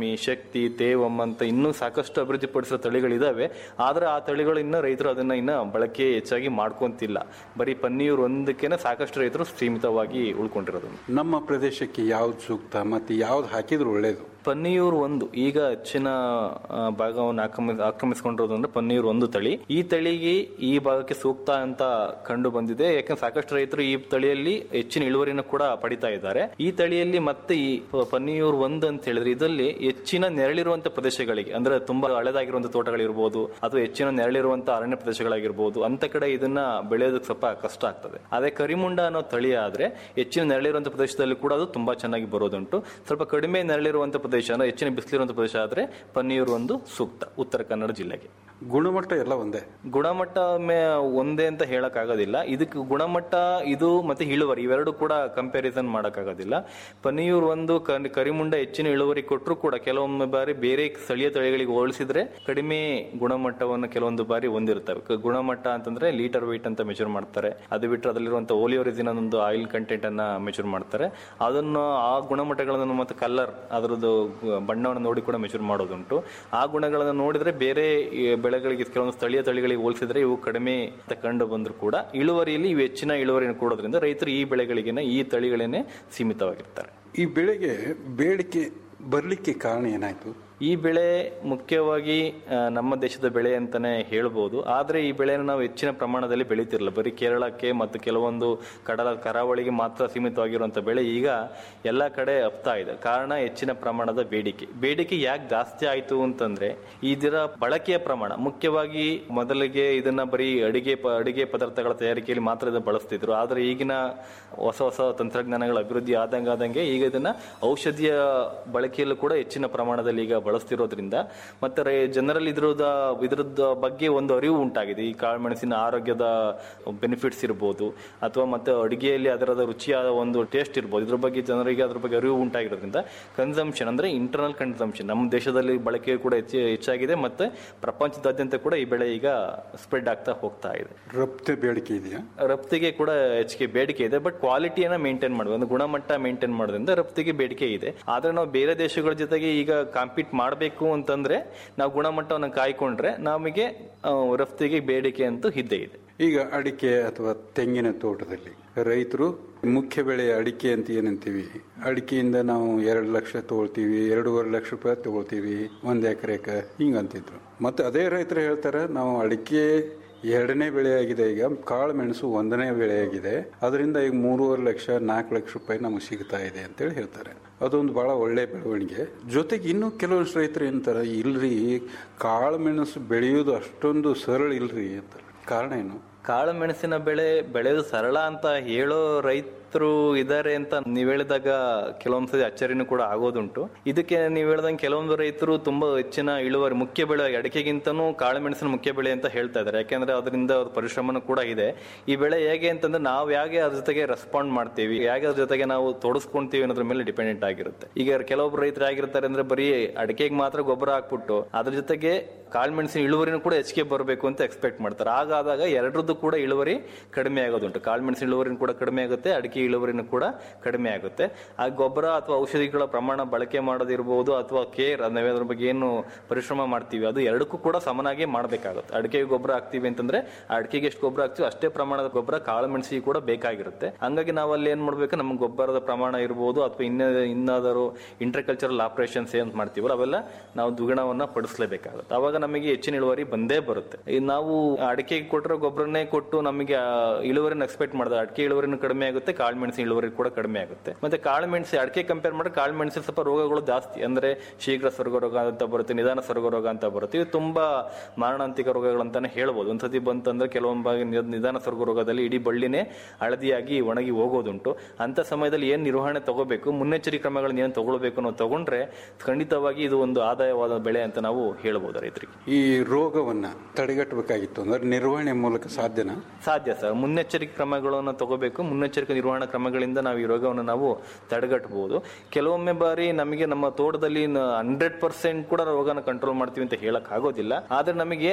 ಪರಾಕ್ರಮಿ ಶಕ್ತಿ ತೇವಂ ಅಂತ ಇನ್ನೂ ಸಾಕಷ್ಟು ಅಭಿವೃದ್ಧಿಪಡಿಸಿದ ತಳಿಗಳಿದಾವೆ ಆದ್ರೆ ಆ ತಳಿಗಳು ಇನ್ನ ರೈತರು ಅದನ್ನ ಇನ್ನ ಬಳಕೆ ಹೆಚ್ಚಾಗಿ ಮಾಡ್ಕೊಂತಿಲ್ಲ ಬರೀ ಪನ್ನೀರ್ ಒಂದಕ್ಕೇನೆ ಸಾಕಷ್ಟು ರೈತರು ಸೀಮಿತವಾಗಿ ಉಳ್ಕೊಂಡಿರೋದು ನಮ್ಮ ಪ್ರದೇಶಕ್ಕೆ ಯಾವ್ದು ಸೂಕ್ತ ಮತ್ತೆ ಯಾವ್ದು ಹಾಕಿದ್ರೆ ಒಳ್ಳೇದು ಪನ್ನೀರ್ ಒಂದು ಈಗ ಹೆಚ್ಚಿನ ಆ, ಭಾಗವನ್ನು ಆಕ್ರಮಿ ಆಕ್ರಮಿಸಿಕೊಂಡಿರೋದು ಅಂದ್ರೆ ಪನ್ನೀರ್ ಒಂದು ತಳಿ ಈ ತಳಿಗೆ ಈ ಭಾಗಕ್ಕೆ ಸೂಕ್ತ ಅಂತ ಕಂಡು ಬಂದಿದೆ ಯಾಕಂದ್ರೆ ಸಾಕಷ್ಟು ರೈತರು ಈ ತಳಿಯಲ್ಲಿ ಹೆಚ್ಚಿನ ಇಳುವರಿನ ಕೂಡ ಪಡಿತಾ ಇದ್ದಾರೆ ಈ ತಳಿಯಲ್ಲಿ ಮತ್ತೆ ಈ ಪ- ಪನ್ನೀರ್ ಒಂದು ಅಂತ ಹೇಳಿದ್ರೆ ಇದರಲ್ಲಿ ಹೆಚ್ಚಿನ ನೆರಳಿರುವಂತ ಪ್ರದೇಶಗಳಿಗೆ ಅಂದ್ರೆ ತುಂಬಾ ಹಳೆದಾಗಿರುವಂತ ತೋಟಗಳಿರ್ಬೋದು ಅಥವಾ ಹೆಚ್ಚಿನ ನೆರಳಿರುವಂತ ಅರಣ್ಯ ಪ್ರದೇಶಗಳಾಗಿರ್ಬೋದು ಅಂತ ಕಡೆ ಇದನ್ನ ಬೆಳೆಯೋದಕ್ಕೆ ಸ್ವಲ್ಪ ಕಷ್ಟ ಆಗ್ತದೆ ಅದೇ ಕರಿಮುಂಡ ಅನ್ನೋ ತಳಿ ಆದ್ರೆ ಹೆಚ್ಚಿನ ನೆರಳಿರುವಂತ ಪ್ರದೇಶದಲ್ಲಿ ಕೂಡ ಅದು ತುಂಬಾ ಚೆನ್ನಾಗಿ ಬರೋದುಂಟು ಸ್ವಲ್ಪ ಕಡಿಮೆ ನೆರಳಿರುವಂತ ಪ್ರದೇಶ ಅಂದ್ರೆ ಹೆಚ್ಚಿನ ಬಿಸಿಲಿರುವಂತ ಪ್ರದೇಶ ಆದ್ರೆ ಪನ್ನೀರ್ ಒಂದು ಸೂಕ್ತ ಉತ್ತರ ಕನ್ನಡ ಜಿಲ್ಲೆಗೆ ಗುಣಮಟ್ಟ ಎಲ್ಲ ಒಂದೇ ಗುಣಮಟ್ಟ ಮೇ ಒಂದೇ ಅಂತ ಹೇಳಕ್ ಆಗೋದಿಲ್ಲ ಇದಕ್ಕೆ ಗುಣಮಟ್ಟ ಇದು ಮತ್ತೆ ಇಳುವರಿ ಇವೆರಡು ಕೂಡ ಕಂಪ್ಯಾರಿಸನ್ ಮಾಡಕ್ ಆಗೋದಿಲ್ಲ ಪನ್ನೀರ್ ಒಂದು ಕ- ಕರಿಮುಂಡ ಹೆಚ್ಚಿನ ಇಳುವರಿ ಕೊಟ್ಟರು ಕೂಡ ಕೆಲವೊಮ್ಮೆ ಬಾರಿ ಬೇರೆ ಸ್ಥಳೀಯ ತಳಿಗಳಿಗೆ ಹೋಲಿಸಿದ್ರೆ ಕಡಿಮೆ ಗುಣಮಟ್ಟವನ್ನು ಕೆಲವೊಂದು ಬಾರಿ ಹೊಂದಿರ್ತವೆ ಕ- ಗುಣಮಟ್ಟ ಅಂತಂದ್ರೆ ಲೀಟರ್ weight ಅಂತ ಮೆಜರ್ ಮಾಡ್ತಾರೆ ಅದು ಬಿಟ್ಟರೆ ಅದರಲ್ಲಿರುವಂತ ಓಲಿಯೋರಿಸಿನ ಒಂದು ಆಯಿಲ್ ಕಂಟೆಂಟ್ ಅನ್ನ ಮೆಜರ್ ಮಾಡ್ತಾರೆ ಅದನ್ನು ಆ ಗುಣಮಟ್ಟಗಳನ್ನು ಮತ್ತೆ ಕಲರ್ ಅದರದ್ದು ಬಣ್ಣವನ್ನು ನೋಡಿ ಕೂಡ ಮೆಜರ್ ಮಾಡೋದುಂಟು ಆ ಗುಣಗಳನ್ನು ನೋಡಿದ್ರೆ ಬೇರೆ ಈ ಬೆಳೆಗಳಿಗೆ ಕೆಲವೊಂದು ಸ್ಥಳೀಯ ತಳಿಗಳಿಗೆ ಹೋಲಿಸಿದ್ರೆ ಇವು ಕಡಿಮೆ ಅಂತ ಕಂಡು ಬಂದ್ರು ಕೂಡ ಇಳುವರಿಯಲ್ಲಿ ಇವು ಹೆಚ್ಚಿನ ಇಳುವರಿಯನ್ನು ಕೊಡೋದ್ರಿಂದ ರೈತರು ಈ ಬೆಳೆಗಳಿಗೆನೆ ಈ ತಳಿಗಳೇನೆ ಸೀಮಿತವಾಗಿರ್ತಾರೆ ಈ ಬೆಳೆಗೆ ಬೇಡಿಕೆ ಬರ್ಲಿಕ್ಕೆ ಕಾರಣ ಏನಾಯ್ತು ಈ ಬೆಳೆ ಮುಖ್ಯವಾಗಿ ಆ, ನಮ್ಮ ದೇಶದ ಬೆಳೆ ಅಂತಾನೆ ಹೇಳ್ಬೋದು ಆದ್ರೆ ಈ ಬೆಳೆನ ನಾವು ಹೆಚ್ಚಿನ ಪ್ರಮಾಣದಲ್ಲಿ ಬೆಳೀತಿರಲ್ಲ ಬರೀ ಕೇರಳಕ್ಕೆ ಮತ್ತು ಕೆಲವೊಂದು ಕಡಲ ಕರಾವಳಿಗೆ ಮಾತ್ರ ಸೀಮಿತವಾಗಿರುವಂತ ಬೆಳೆ ಈಗ ಎಲ್ಲ ಕಡೆ ಹಬ್ತಾ ಇದೆ ಕಾರಣ ಹೆಚ್ಚಿನ ಪ್ರಮಾಣದ ಬೇಡಿಕೆ ಬೇಡಿಕೆ ಯಾಕೆ ಜಾಸ್ತಿ ಆಯ್ತು ಅಂತಂದ್ರೆ ಇದರ ಬಳಕೆಯ ಪ್ರಮಾಣ ಮುಖ್ಯವಾಗಿ ಮೊದಲಿಗೆ ಇದನ್ನ ಬರೀ ಅಡಿಗೆ ಪ- ಅಡಿಗೆ ಪದಾರ್ಥಗಳ ತಯಾರಿಕೆಯಲ್ಲಿ ಮಾತ್ರ ಇದನ್ನ ಬಳಸ್ತಿದ್ರು ಆದ್ರೆ ಈಗಿನ ಹೊಸ ಹೊಸ ತಂತ್ರಜ್ಞಾನಗಳ ಅಭಿವೃದ್ಧಿ ಆದಂಗ ಆದಂಗೆ ಈಗ ಇದನ್ನ ಔಷಧಿಯ ಬಳಕೆಯಲ್ಲೂ ಕೂಡ ಹೆಚ್ಚಿನ ಪ್ರಮಾಣದಲ್ಲಿ ಈಗ ಬಳಸ್ತಿರೋದ್ರಿಂದ ಮತ್ತೆ ರೈ- ಜನರಲ್ಲಿ ಇದ್ರದ ಇದ್ರದ ಬಗ್ಗೆ ಒಂದು ಅರಿವು ಉಂಟಾಗಿದೆ ಈ ಕಾಳುಮೆಣಸಿನ ಆರೋಗ್ಯದ ಬೆನಿಫಿಟ್ಸ್ ಇರ್ಬೋದು ಅಥವಾ ಮತ್ತೆ ಅಡುಗೆಯಲ್ಲಿ ಅದರದ ರುಚಿಯಾದ ಒಂದು ಟೇಸ್ಟ್ ಇರ್ಬೋದು ಇದ್ರ ಬಗ್ಗೆ ಜನರಿಗೆ ಅದ್ರ ಬಗ್ಗೆ ಅರಿವು ಉಂಟಾಗಿರೋದ್ರಿಂದ ಕನ್ಸಂಪ್ಷನ್ ಅಂದ್ರೆ ಇಂಟರ್ನಲ್ ಕನ್ಸಂಪ್ಷನ್ ನಮ್ಮ ದೇಶದಲ್ಲಿ ಬಳಕೆ ಕೂಡ ಹೆಚ್ಚು ಹೆಚ್ಚಾಗಿದೆ ಮತ್ತೆ ಪ್ರಪಂಚದಾದ್ಯಂತ ಕೂಡ ಈ ಬೆಳೆ ಈಗ ಸ್ಪ್ರೆಡ್ ಆಗ್ತಾ ಹೋಗ್ತಾ ಇದೆ ರಫ್ತು ಬೇಡಿಕೆ ಇದೆಯಾ ರಫ್ತಿಗೆ ಕೂಡ ಹೆಚ್ಚಿಗೆ ಬೇಡಿಕೆ ಇದೆ ಬಟ್ ಕ್ವಾಲಿಟಿಯನ್ನ ಮೇಂಟೈನ್ ಮಾಡಬೇಕು ಒಂದು ಗುಣಮಟ್ಟ ಮೇಂಟೈನ್ ಮಾಡೋದ್ರಿಂದ ರಫ್ತಿಗೆ ಬೇಡಿಕೆ ಇದೆ ಆದ್ರೆ ನಾವು ಬೇರೆ ದೇಶಗಳ ಜೊತೆಗೆ ಈಗ ಕಾಂಪೀಟ್ ಮಾಡಬೇಕು ಅಂತಂದ್ರೆ ನಾವು ಗುಣಮಟ್ಟವನ್ನು ಕಾಯ್ಕೊಂಡ್ರೆ ನಮಗೆ ಆ, ರಫ್ತಿಗೆ ಬೇಡಿಕೆ ಅಂತೂ ಇದ್ದೇ ಇದೆ ಈಗ ಅಡಿಕೆ ಅಥವಾ ತೆಂಗಿನ ತೋಟದಲ್ಲಿ ರೈತರು ಮುಖ್ಯ ಬೆಳೆ ಅಡಿಕೆ ಅಂತ ಏನಂತೀವಿ ಅಡಿಕೆಯಿಂದ ನಾವು ಎರಡು ಲಕ್ಷ ತಗೊಳ್ತೀವಿ ಎರಡೂವರೆ ಲಕ್ಷ ರೂಪಾಯಿ ತಗೊಳ್ತೀವಿ ಒಂದ್ ಎಕರೆಕ ಹಿಂಗ ಅಂತಿದ್ರು ಮತ್ತೆ ಅದೇ ರೈತರು ಹೇಳ್ತಾರೆ ನಾವು ಅಡಿಕೆ ಎರಡನೇ ಬೆಳೆಯಾಗಿದೆ ಈಗ ಕಾಳು ಮೆಣಸು ಒಂದನೇ ಬೆಳೆಯಾಗಿದೆ ಅದರಿಂದ ಈಗ ಮೂರುವರೆ ಲಕ್ಷ ನಾಲ್ಕು ಲಕ್ಷ ರೂಪಾಯಿ ನಮಗೆ ಸಿಗ್ತಾ ಇದೆ ಅಂತೇಳಿ ಹೇಳ್ತಾರೆ ಅದೊಂದು ಬಹಳ ಒಳ್ಳೆ ಬೆಳವಣಿಗೆ ಜೊತೆಗೆ ಇನ್ನೂ ಕೆಲವೊಂದು ರೈತರು ಏನಂತಾರೆ ಇಲ್ರಿ ಕಾಳು ಮೆಣಸು ಬೆಳೆಯೋದು ಅಷ್ಟೊಂದು ಸರಳ ಇಲ್ರಿ ಅಂತ ಕಾರಣ ಏನು ಕಾಳು ಮೆಣಸಿನ ಬೆಳೆ ಬೆಳೆಯೋದು ಸರಳ ಅಂತ ಹೇಳೋ ರೈತರು ಇದ್ದಾರೆ ಅಂತ ನೀವ್ ಹೇಳಿದಾಗ ಕೆಲವೊಂದ್ಸತಿ ಅಚ್ಚರಿನೂ ಕೂಡ ಆಗೋದುಂಟು ಇದಕ್ಕೆ ನೀವ್ ಹೇಳ್ದಂಗೆ ಕೆಲವೊಂದು ರೈತರು ತುಂಬಾ ಹೆಚ್ಚಿನ ಇಳುವರಿ ಮುಖ್ಯ ಬೆಳೆ ಅಡಿಕೆಗಿಂತನೂ ಕಾಳು ಮೆಣಸಿನ ಮುಖ್ಯ ಬೆಳೆ ಅಂತ ಹೇಳ್ತಾ ಇದ್ದಾರೆ ಯಾಕೆಂದ್ರೆ ಅದರಿಂದ ಅವ್ರ ಪರಿಶ್ರಮನೂ ಕೂಡ ಇದೆ ಈ ಬೆಳೆ ಹೇಗೆ ಅಂತಂದ್ರೆ ನಾವು ಹೇಗೆ ಅದ್ರ ಜೊತೆಗೆ ರೆಸ್ಪಾಂಡ್ ಮಾಡ್ತೀವಿ ಹೇಗೆ ಅದ್ರ ಜೊತೆಗೆ ನಾವು ತೊಡಸ್ಕೊಂತೀವಿ ಅನ್ನೋದ್ರ ಮೇಲೆ ಡಿಪೆಂಡೆಂಟ್ ಆಗಿರುತ್ತೆ ಈಗ ಕೆಲವೊಬ್ರು ರೈತರು ಆಗಿರ್ತಾರೆ ಅಂದ್ರೆ ಬರೀ ಅಡಿಕೆಗೆ ಮಾತ್ರ ಗೊಬ್ಬರ ಹಾಕ್ಬಿಟ್ಟು ಅದ್ರ ಜೊತೆಗೆ ಕಾಳುಮೆಣಸಿನ ಇಳುವರಿನೂ ಕೂಡ ಹೆಚ್ಚಿಗೆ ಬರಬೇಕು ಅಂತ ಎಕ್ಸ್ಪೆಕ್ಟ್ ಮಾಡ್ತಾರೆ ಹಾಗಾದಾಗ ಎರಡರದ್ದು ಕೂಡ ಇಳುವರಿ ಕಡಿಮೆ ಆಗೋದುಂಟು ಕಾಳುಮೆಣಸಿನ ಇಳುವರಿನೂ ಕೂಡ ಕಡಿಮೆ ಆಗುತ್ತೆ ಅಡಿಕೆ ಇಳುವರಿನೂ ಕೂಡ ಕಡಿಮೆ ಆಗುತ್ತೆ ಆ ಗೊಬ್ಬರ ಅಥವಾ ಔಷಧಿಗಳ ಪ್ರಮಾಣ ಬಳಕೆ ಮಾಡೋದಿರ್ಬೋದು ಅಥವಾ ಕೇರ್ ನಾವೇ ಅದ್ರ ಬಗ್ಗೆ ಏನು ಪರಿಶ್ರಮ ಮಾಡ್ತೀವಿ ಅದು ಎರಡಕ್ಕೂ ಕೂಡ ಸಮನಾಗಿ ಮಾಡಬೇಕಾಗುತ್ತೆ ಅಡಿಕೆಗೆ ಗೊಬ್ಬರ ಹಾಕ್ತೀವಿ ಅಂತಂದ್ರೆ ಆ ಅಡಿಕೆಗೆ ಎಷ್ಟು ಗೊಬ್ಬರ ಹಾಕ್ತೀವಿ ಅಷ್ಟೇ ಪ್ರಮಾಣದ ಗೊಬ್ಬರ ಕಾಳುಮೆಣಸಿಗೆ ಕೂಡ ಬೇಕಾಗಿರುತ್ತೆ ಹಂಗಾಗಿ ನಾವು ಅಲ್ಲಿ ಏನ್ ಮಾಡ್ಬೇಕು ನಮ್ಗೆ ಗೊಬ್ಬರದ ಪ್ರಮಾಣ ಇರ್ಬೋದು ಅಥವಾ ಇನ್ನ ಇನ್ನಾದರೂ ಇಂಟರ್ಕಲ್ಚರಲ್ ಆಪರೇಷನ್ಸ್ ಏನ್ ಮಾಡ್ತೀವಲ್ಲ ಅವೆಲ್ಲ ನಾವು ದ್ವಿಗುಣವನ್ನ ಪಡಿಸಲೇಬೇಕಾಗುತ್ತೆ ಅವಾಗ ನಮಗೆ ಹೆಚ್ಚಿನ ಇಳುವರಿ ಬಂದೇ ಬರುತ್ತೆ ಈ ನಾವು ಅಡಿಕೆಗೆ ಕೊಟ್ಟಿರೋ ಗೊಬ್ಬರನ್ನೇ ಕೊಟ್ಟು ನಮಗೆ ಆ ಇಳುವರಿನ ಎಕ್ಸ್ಪೆಕ್ಟ್ ಮಾಡಿದ್ರೆ ಅಡಿಕೆ ಇಳುವರಿನೂ ಕಡಿಮೆ ಆಗುತ್ತೆ ಕಾಳುಮೆಣಸಿನ ಇಳುವರಿ ಕೂಡ ಕಡಿಮೆ ಆಗುತ್ತೆ ಮತ್ತೆ ಕಾಳುಮೆಣಸು ಅಡಿಕೆ ಕಂಪೇರ್ ಮಾಡಿದ್ರೆ ಕಾಳುಮೆಣಸಿನ ಸ್ವಲ್ಪ ರೋಗಗಳು ಜಾಸ್ತಿ ಅಂದ್ರೆ ಶೀಘ್ರ ಸ್ವರ್ಗ ರೋಗ ಅಂತ ಬರುತ್ತೆ ನಿಧಾನ ಸ್ವರ್ಗ ರೋಗ ಅಂತ ಬರುತ್ತೆ ಇದು ತುಂಬಾ ಮಾರಣಾಂತಿಕ ರೋಗಗಳಂತಾನೆ ಹೇಳ್ಬೋದು ಒಂದ್ಸತಿ ಬಂತಂದ್ರೆ ಕೆಲವೊಂದು ಬಾರಿ ನಿಧ- ನಿಧಾನ ಸ್ವರ್ಗ ರೋಗದಲ್ಲಿ ಇಡೀ ಬಳ್ಳಿನೇ ಹಳದಿಯಾಗಿ ಒಣಗಿ ಹೋಗೋದುಂಟು ಅಂತ ಸಮಯದಲ್ಲಿ ಏನ್ ನಿರ್ವಹಣೆ ತಗೋಬೇಕು ಮುನ್ನೆಚ್ಚರಿಕೆ ಕ್ರಮಗಳನ್ನ ಏನ್ ತಗೊಳ್ಬೇಕು ಅನ್ನೋದು ತಗೊಂಡ್ರೆ ಖಂಡಿತವಾಗಿ ಇದು ಒಂದು ಆದಾಯವಾದ ಬೆಳೆ ಅಂತ ನಾವು ಹೇಳ್ಬೋದು ರೈತರಿಗೆ ಈ ರೋಗವನ್ನ ತಡೆಗಟ್ಟಬೇಕಾಗಿತ್ತು ಅಂದ್ರೆ ನಿರ್ವಹಣೆ ಮೂಲಕ ಸಾಧ್ಯನಾ ಸಾಧ್ಯ ಸರ್ ಮುನ್ನೆಚ್ಚರಿಕೆ ಕ್ರಮಗಳನ್ನು ತಗೋಬೇಕು ಮುನ್ನೆಚ್ಚರಿಕೆ ನಿರ್ವಹಣೆ ನಿರ್ವಹಣಾ ಕ್ರಮಗಳಿಂದ ನಾವು ಈ ರೋಗವನ್ನು ನಾವು ತಡೆಗಟ್ಟಬಹುದು ಕೆಲವೊಮ್ಮೆ ಬಾರಿ ನಮಗೆ ನಮ್ಮ ತೋಟದಲ್ಲಿ ಹಂಡ್ರೆಡ್ ಪರ್ಸೆಂಟ್ ಕೂಡ ರೋಗನ ಕಂಟ್ರೋಲ್ ಮಾಡ್ತೀವಿ ಅಂತ ಹೇಳಕ್ ಆಗೋದಿಲ್ಲ ಆದ್ರೆ ನಮಗೆ